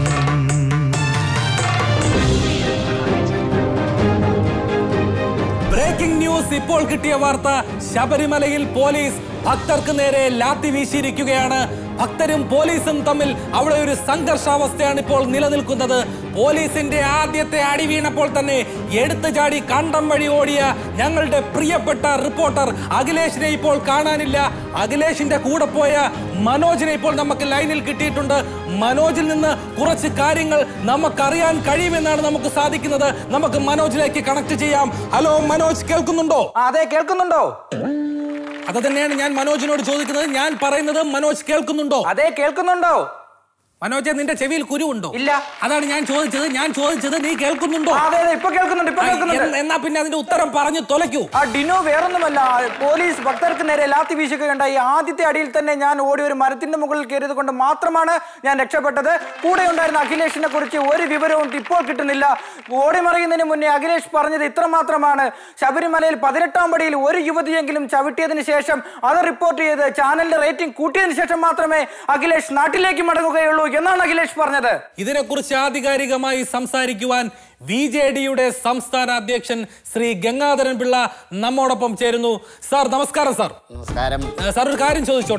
ബ്രേക്കിംഗ് ന്യൂസ് ഇപ്പോൾ കിട്ടിയ വാർത്ത ശബരിമലയിൽ പോലീസ് ഭക്തർക്ക് നേരെ ലാത്തി വീശിയിരിക്കുകയാണ് ഭക്തരും പോലീസും തമ്മിൽ അവിടെ ഒരു സംഘർഷാവസ്ഥയാണ് ഇപ്പോൾ നിലനിൽക്കുന്നത് പോലീസിന്റെ ആദ്യത്തെ അടി വീണപ്പോൾ തന്നെ എടുത്തു ചാടി കണ്ടം വഴി ഓടിയ ഞങ്ങളുടെ പ്രിയപ്പെട്ട റിപ്പോർട്ടർ അഖിലേഷിനെ ഇപ്പോൾ കാണാനില്ല അഖിലേഷിന്റെ കൂടെ പോയ മനോജിനെ ഇപ്പോൾ നമുക്ക് ലൈനിൽ കിട്ടിയിട്ടുണ്ട് മനോജിൽ നിന്ന് കുറച്ച് കാര്യങ്ങൾ നമുക്കറിയാൻ കഴിയുമെന്നാണ് നമുക്ക് സാധിക്കുന്നത് നമുക്ക് മനോജിലേക്ക് കണക്ട് ചെയ്യാം ഹലോ മനോജ് കേൾക്കുന്നുണ്ടോ അതെ കേൾക്കുന്നുണ്ടോ അത് തന്നെയാണ് ഞാൻ മനോജിനോട് ചോദിക്കുന്നത് ഞാൻ പറയുന്നത് മനോജ് കേൾക്കുന്നുണ്ടോ അതെ കേൾക്കുന്നുണ്ടോ മനോജ് നിന്റെ ചെവിയിൽ കുരുവുണ്ടോ ഇല്ല അതാണ് ഞാൻ ചോദിച്ചത് ഞാൻ ചോദിച്ചത് നീ കേൾക്കുന്നുണ്ടോ അതെ അതെ ഇപ്പൊ കേൾക്കുന്നുണ്ട് ഇപ്പൊ ആ, കേൾക്കുന്നുണ്ട് എന്ന- എന്നാ പിന്നെ അതിന്റെ ഉത്തരം പറഞ്ഞു തൊലയ്ക്കൂ ആ ഡിനോ വേറൊന്നുമല്ല പോലീസ് ഭക്തർക്ക് നേരെ ലാത്തി വീശുകയുണ്ടായി ആദ്യത്തെ അടിയിൽ തന്നെ ഞാൻ ഓടി ഒരു മരത്തിന്റെ മുകളിൽ കയറിയത് കൊണ്ട് മാത്രമാണ് ഞാൻ രക്ഷപ്പെട്ടത് കൂടെ ഉണ്ടായിരുന്ന അഖിലേഷിനെ കുറിച്ച് ഒരു വിവരവും ഇപ്പോൾ കിട്ടുന്നില്ല ഓടി മറിയുന്നതിന് മുന്നേ അഖിലേഷ് പറഞ്ഞത് ഇത്ര മാത്രമാണ് ശബരിമലയിൽ പതിനെട്ടാം പടിയിൽ ഒരു യുവതിയെങ്കിലും ചവിട്ടിയതിന് ശേഷം അത് റിപ്പോർട്ട് ചെയ്ത് ചാനലിന്റെ റേറ്റിംഗ് കൂട്ടിയതിനു ശേഷം മാത്രമേ അഖിലേഷ് നാട്ടിലേക്ക് മടങ്ങുകയുള്ളൂ എന്നാണ് അഖിലേഷ് പറഞ്ഞത് ഇതിനെക്കുറിച്ച് ആധികാരികമായി സംസാരിക്കുവാൻ വി ജെ ഡിയുടെ സംസ്ഥാന അധ്യക്ഷൻ ശ്രീ ഗംഗാധരൻ പിള്ള നമ്മോടൊപ്പം ചേരുന്നു സാർ നമസ്കാരം സാർ നമസ്കാരം സാർ ഒരു കാര്യം ചോദിച്ചോട്ടെ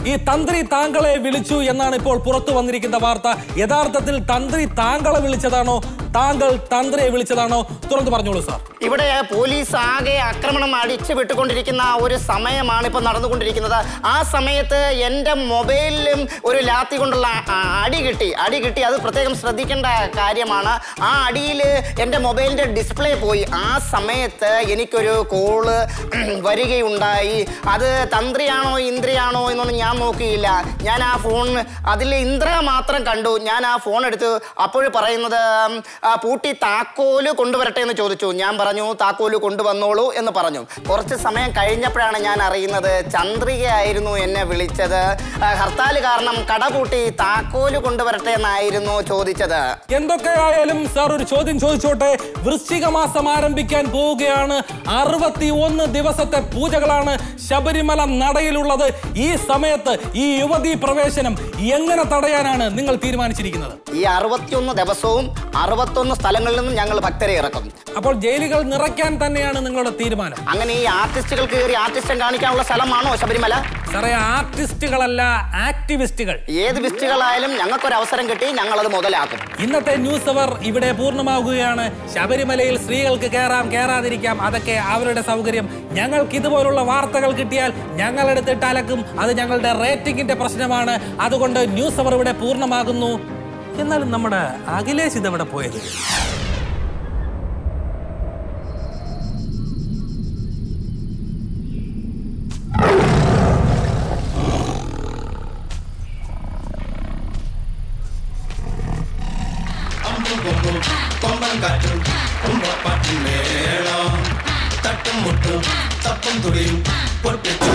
ഈ തന്ത്രി താങ്കളെ വിളിച്ചു എന്നാണ് ഇപ്പോൾ പുറത്തു വന്നിരിക്കുന്ന വാർത്ത യഥാർത്ഥത്തിൽ തന്ത്രി താങ്കളെ വിളിച്ചതാണോ താങ്കൾ തന്ത്രിയെ വിളിച്ചതാണോ തുറന്നു പറഞ്ഞോളൂ സാർ ഇവിടെ പോലീസ് ആകെ ആക്രമണം അടിച്ചു വിട്ടുകൊണ്ടിരിക്കുന്ന ഒരു സമയമാണ് ഇപ്പൊ നടന്നുകൊണ്ടിരിക്കുന്നത് ആ സമയത്ത് എൻ്റെ മൊബൈലിലും ഒരു ലാത്തി കൊണ്ടുള്ള ആ- അടി കിട്ടി അടി കിട്ടി അത് പ്രത്യേകം ശ്രദ്ധിക്കേണ്ട കാര്യമാണ് ആ അടിയിൽ എൻ്റെ മൊബൈലിൻ്റെ ഡിസ്പ്ലേ പോയി ആ സമയത്ത് എനിക്കൊരു കോള് വരികയുണ്ടായി അത് തന്ത്രിയാണോ ഇന്ദ്രയാണോ എന്നൊന്നും ഞാൻ നോക്കിയില്ല ഞാൻ ആ ഫോൺ അതിൽ ഇന്ദ്ര മാത്രം കണ്ടു ഞാൻ ആ ഫോൺ എടുത്തു അപ്പോൾ പറയുന്നത് ഉം, ആ, പൂട്ടി താക്കോല് കൊണ്ടുവരട്ടെ എന്ന് ചോദിച്ചു ഞാൻ പറഞ്ഞു താക്കോല് കൊണ്ടുവന്നോളൂ എന്ന് പറഞ്ഞു കുറച്ച് സമയം കഴിഞ്ഞപ്പോഴാണ് ഞാൻ അറിയുന്നത് ചന്ദ്രികയായിരുന്നു എന്നെ വിളിച്ചത് ആ, ഹർത്താൽ കാരണം കട പൂട്ടി താക്കോല് കൊണ്ടുവരട്ടെ എന്നായിരുന്നു ചോദിച്ചത് എന്തൊക്കെയായാലും സാർ ഒരു ചോദ്യം ചോദിച്ചോട്ടെ വൃശ്ചിക മാസം ആരംഭിക്കാൻ പോവുകയാണ് അറുപത്തി ഒന്ന് ദിവസത്തെ പൂജകളാണ് ശബരിമല നടയിലുള്ളത് ഈ സമയത്ത് ഈ യുവതീ പ്രവേശനം എങ്ങനെ തടയാനാണ് നിങ്ങൾ തീരുമാനിച്ചിരിക്കുന്നത് ഈ അറുപത്തിയൊന്ന് ദിവസവും അറുപത്തൊന്ന് സ്ഥലങ്ങളിൽ നിന്നും ഞങ്ങൾ ഭക്തരെ ഇറക്കും അപ്പോൾ ജയിലുകൾ നിറയ്ക്കാൻ തന്നെയാണ് നിങ്ങളുടെ തീരുമാനം അങ്ങനെ ഈ ആർട്ടിസ്റ്റുകൾ കയറി ആർട്ടിസ്റ്റം കാണിക്കാനുള്ള സ്ഥലമാണോ ശബരിമല സാറേ ആർട്ടിസ്റ്റുകളല്ല ആക്ടിവിസ്റ്റുകൾ ഏത് വിസ്റ്റുകളായാലും ഞങ്ങൾക്കൊരു അവസരം കിട്ടി ഞങ്ങളത് മുതലാക്കും ഇന്നത്തെ ന്യൂസ് അവർ ഇവിടെ പൂർണ്ണമാകുകയാണ് ശബരിമലയിൽ സ്ത്രീകൾക്ക് കയറാം കയറാതിരിക്കാം അതൊക്കെ അവരുടെ സൗകര്യം ഞങ്ങൾക്ക് ഇതുപോലുള്ള വാർത്തകൾ കിട്ടിയാൽ ഞങ്ങൾ എടുത്തിട്ട് അലക്കും അത് ഞങ്ങളുടെ റേറ്റിംഗിന്റെ പ്രശ്നമാണ് അതുകൊണ്ട് ന്യൂസ് അവർ ഇവിടെ പൂർണ്ണമാകുന്നു എന്നാലും നമ്മുടെ അഖിലേഷ് ഇതെവിടെ പോയത് കൊമ്പൻ കാറ്റും കുമ്പപ്പാട്ടിൻ മേളം തട്ടും മുട്ടും തപ്പും തുടിയും പൊട്ടിച്ചു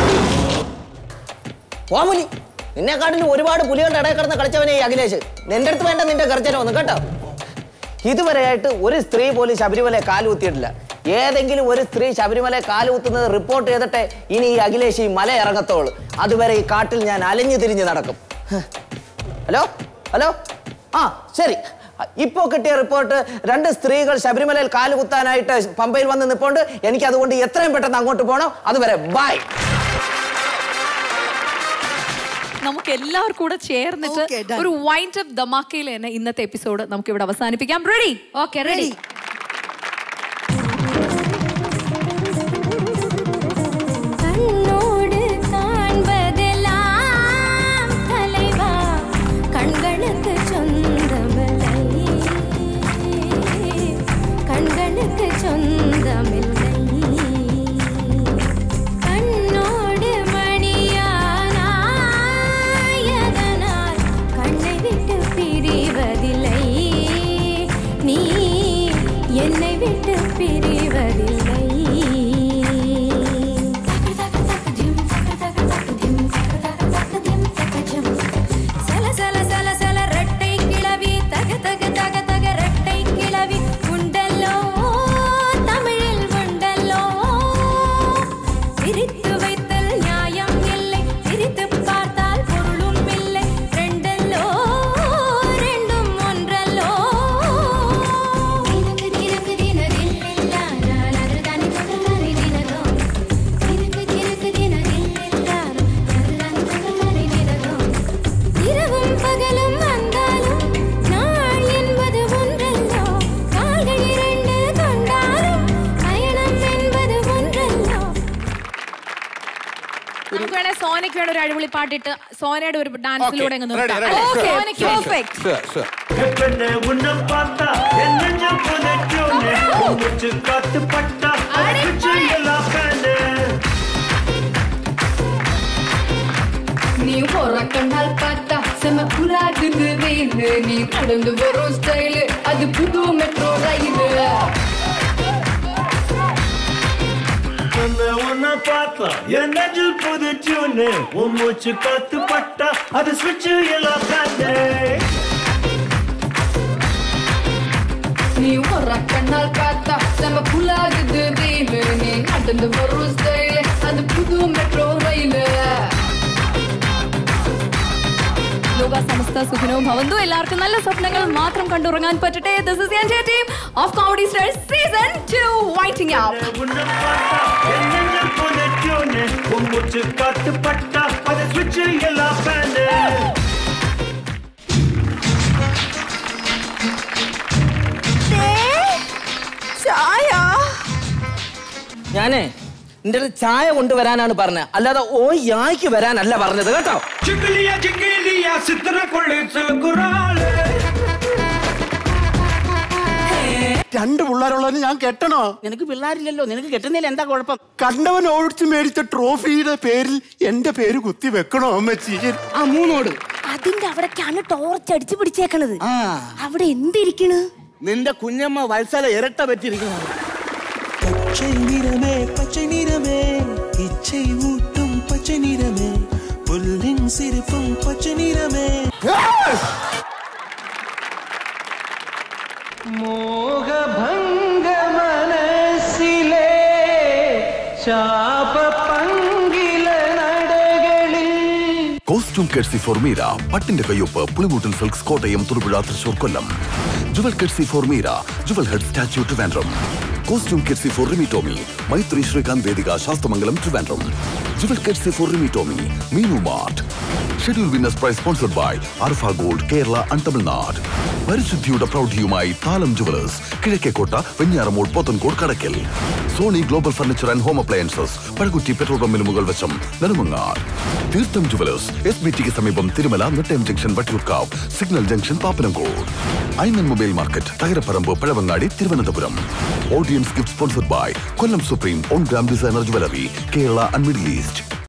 ഓമനി നിന്നെക്കാട്ടിലും ഒരുപാട് പുലികളുടെ ഇടയിൽ കിടന്ന് കളിച്ചവനെ ഈ അഖിലേഷ് നിന്റെ അടുത്ത് വേണ്ട നിന്റെ ഗർജനമൊന്നും കേട്ടോ ഇതുവരെയായിട്ട് ഒരു സ്ത്രീ പോലും ശബരിമല കാലുകുത്തിയിട്ടില്ല ഏതെങ്കിലും ഒരു സ്ത്രീ ശബരിമല കാലുകുത്തുന്നത് റിപ്പോർട്ട് ചെയ്തിട്ട് ഇനി ഈ അഖിലേഷ് ഈ മല ഇറങ്ങത്തോളൂ അതുവരെ ഈ കാട്ടിൽ ഞാൻ അലഞ്ഞു തിരിഞ്ഞ് നടക്കും ഹ്. ഹലോ ഹലോ ആ ശരി ഇപ്പോ കിട്ടിയ റിപ്പോർട്ട് രണ്ട് സ്ത്രീകൾ ശബരിമലയിൽ കാലുകുത്താനായിട്ട് പമ്പയിൽ വന്ന് നിൽപ്പുണ്ട് എനിക്ക് അതുകൊണ്ട് എത്രയും പെട്ടെന്ന് അങ്ങോട്ട് പോകണം അതുവരെ ബൈ നമുക്ക് എല്ലാവർക്കും കൂടെ ചേർന്നിട്ട് ഒരു വൈൻഡ് അപ്പ് ധമാക്കയിൽ തന്നെ ഇന്നത്തെ എപ്പിസോഡ് നമുക്ക് ഇവിടെ അവസാനിപ്പിക്കാം റെഡി ഓക്കെ റെഡി கண்ணோடு காண்பதெல்லாம் தலைவா கண்களுக்கு சொந்தமில்லை கண்களுக்கு சொந்தமில்லை கண்ணோடு மணியானாயதனால் கண்ணை விட்டு பிரிவதில்லை நீ என்னை விட்டு பிரிவதில்லை சல சல சல சல ரெட்டை கிளவி தக தக தக தக ரெட்டை கிளவி உண்டல்லோ தமிழில் உண்டல்லோ பிரித்து வைத்தல் நியாயம் இல்லை பிரித்து பார்த்தால் பொருளும் இல்லை ரெண்டல்லோ ரெண்டும் ஒன்றல்லோ தினக்கு தினக்கு தினதில்லில்லா நான் அதுதானே தொடர்மறை தினதோ தினக்கு தினக்கு தினதில்லில்லா அதுதானே தொடர்மறை தினதோ இரவும் பகலும் வந்தாலும் நாள் என்பது ஒன்றல்லோ கால்கள் இரண்டு கொண்டாலும் பயணம் என்பது ஒன்றல்லோ നമുക്ക് വേണേ സോനയ്ക്ക് വേണേ ഒരു അടിപൊളി പാട്ടിട്ട് സോനയുടെ ഒരു ഡാൻസിലൂടെ അങ്ങ് ready, നിർത്താം ready. Okay, Sure, സോനയ്ക്ക് sure, perfect. sure, sure. எப்பெண்ணே உன்னை பார்த்தா என் நெஞ்சம் புதைக்கும்னே மூச்சு காத்து பட்டா அடிச்சு எல்லாம் பேனே நீ கண்டால் பார்த்தா செம புறாகுது வெயிலு நீ நடந்து வரும் ஸ்டைலு அது புது மெட்ரோ ரயிலு உன்னை உன்னை பார்த்தா என் நெஞ்சில் புதைச்சுன்னு உன் மூச்சு காத்து பட்டா அது சுவிட்சு எல்லாம் பேனே நீ கண்டால் பார்த்தா செம புலாகுது வெயிலு நீ நடந்து வரும் ஸ்டைலு அது புது மெட்ரோ ரயிலு ലോക സമസ്ത സുഖനവും ഭവന്തു എല്ലാവർക്കും നല്ല സ്വപ്നങ്ങൾ മാത്രം കണ്ടുറങ്ങാൻ പറ്റട്ടെ ദിസ് ഇസ് എന്റെ team of comedy stars season 2 waiting out உன்னை பார்த்தா என் நெஞ்சில் புதைச்சுன்னு உன் மூச்சு காத்து பட்டா அது சுவிட்ச் எல்லாம் ஃபேனு ചായ ഞാനേ നിന്റെ അടുത്ത് ചായ കൊണ്ടുവരാനാണ് പറഞ്ഞത് അല്ലാതെ ഓ യായ്ക്ക് വരാനല്ല പറഞ്ഞത് കേട്ടോ ചിക്കിലിയ ചിക്കിലിയ സിത്തന കൊള്ളി സിൽക്കുറാള് രണ്ട് പിള്ളേരുള്ളതിന് ഞാൻ കെട്ടണോ നിനക്ക് പിള്ളേരില്ലല്ലോ നിനക്ക് കെട്ടുന്നതിൽ എന്താ കുഴപ്പം കണ്ടവൻ ഓടിച്ച് മേടിച്ച ട്രോഫിയുടെ പേരിൽ എന്റെ പേര് കുത്തി വെക്കണോ അമ്മച്ചി ആ മൂന്നോട് അതിന്റെ അവിടേക്കാണ് ടോർച്ച് അടിച്ചു പിടിച്ചേക്കണത് അവിടെ എന്തിരിക്കണ് നിന്റെ കുഞ്ഞമ്മ വത്സല ഇരട്ട പറ്റിയിരിക്കുന്നു பச்சை நிறமே பச்சை நிறமே இச்சை ஊட்டும் பச்சை நிறமே புல்லின் சிரிப்பும் பச்சை நிறமே മോഹഭംഗ മനസ്സിലെ ശാപ പങ്കില നടകളിൽ കോസ്റ്റ്യൂം കെഡ്സി ഫോർ മീര പട്ടിന്റെ കയ്യൊപ്പ് Pulimoottil silks Kottayam Thodupuzha Thrissur Kollam jewel courtesy for Meera jewel head statue Trivandrum costume courtesy for Rimi Tomy Maithri Sreekanth Vedika Sasthamangalam Trivandrum jewel courtesy for Rimi Tomy Meenu mart schedule winners prize sponsored by Arfa gold Kerala and Tamil Nadu പരിശുദ്ധിയുടെ പ്രൗഢിയുമായി Thalam jewellers Kizhakkekotta Venjaramoodu Pothencode Kadakkal Sony global furniture and home appliances Pazhakutty petrol പമ്പിന് മുകൾ വശം നെടുമങ്ങാട് തീർത്ഥം ജുവലേഴ്സ് എസ് ബി ടിക്ക് സമീപം Thirumala Nettayam junction Vattiyoorkavu signal junction Pappanamcode Aiman mobile market Thakaraparambu Pazhavangadi Thiruvananthapuram audience gift sponsored by Kollam supreme on gram designer jewellery Kerala and middle east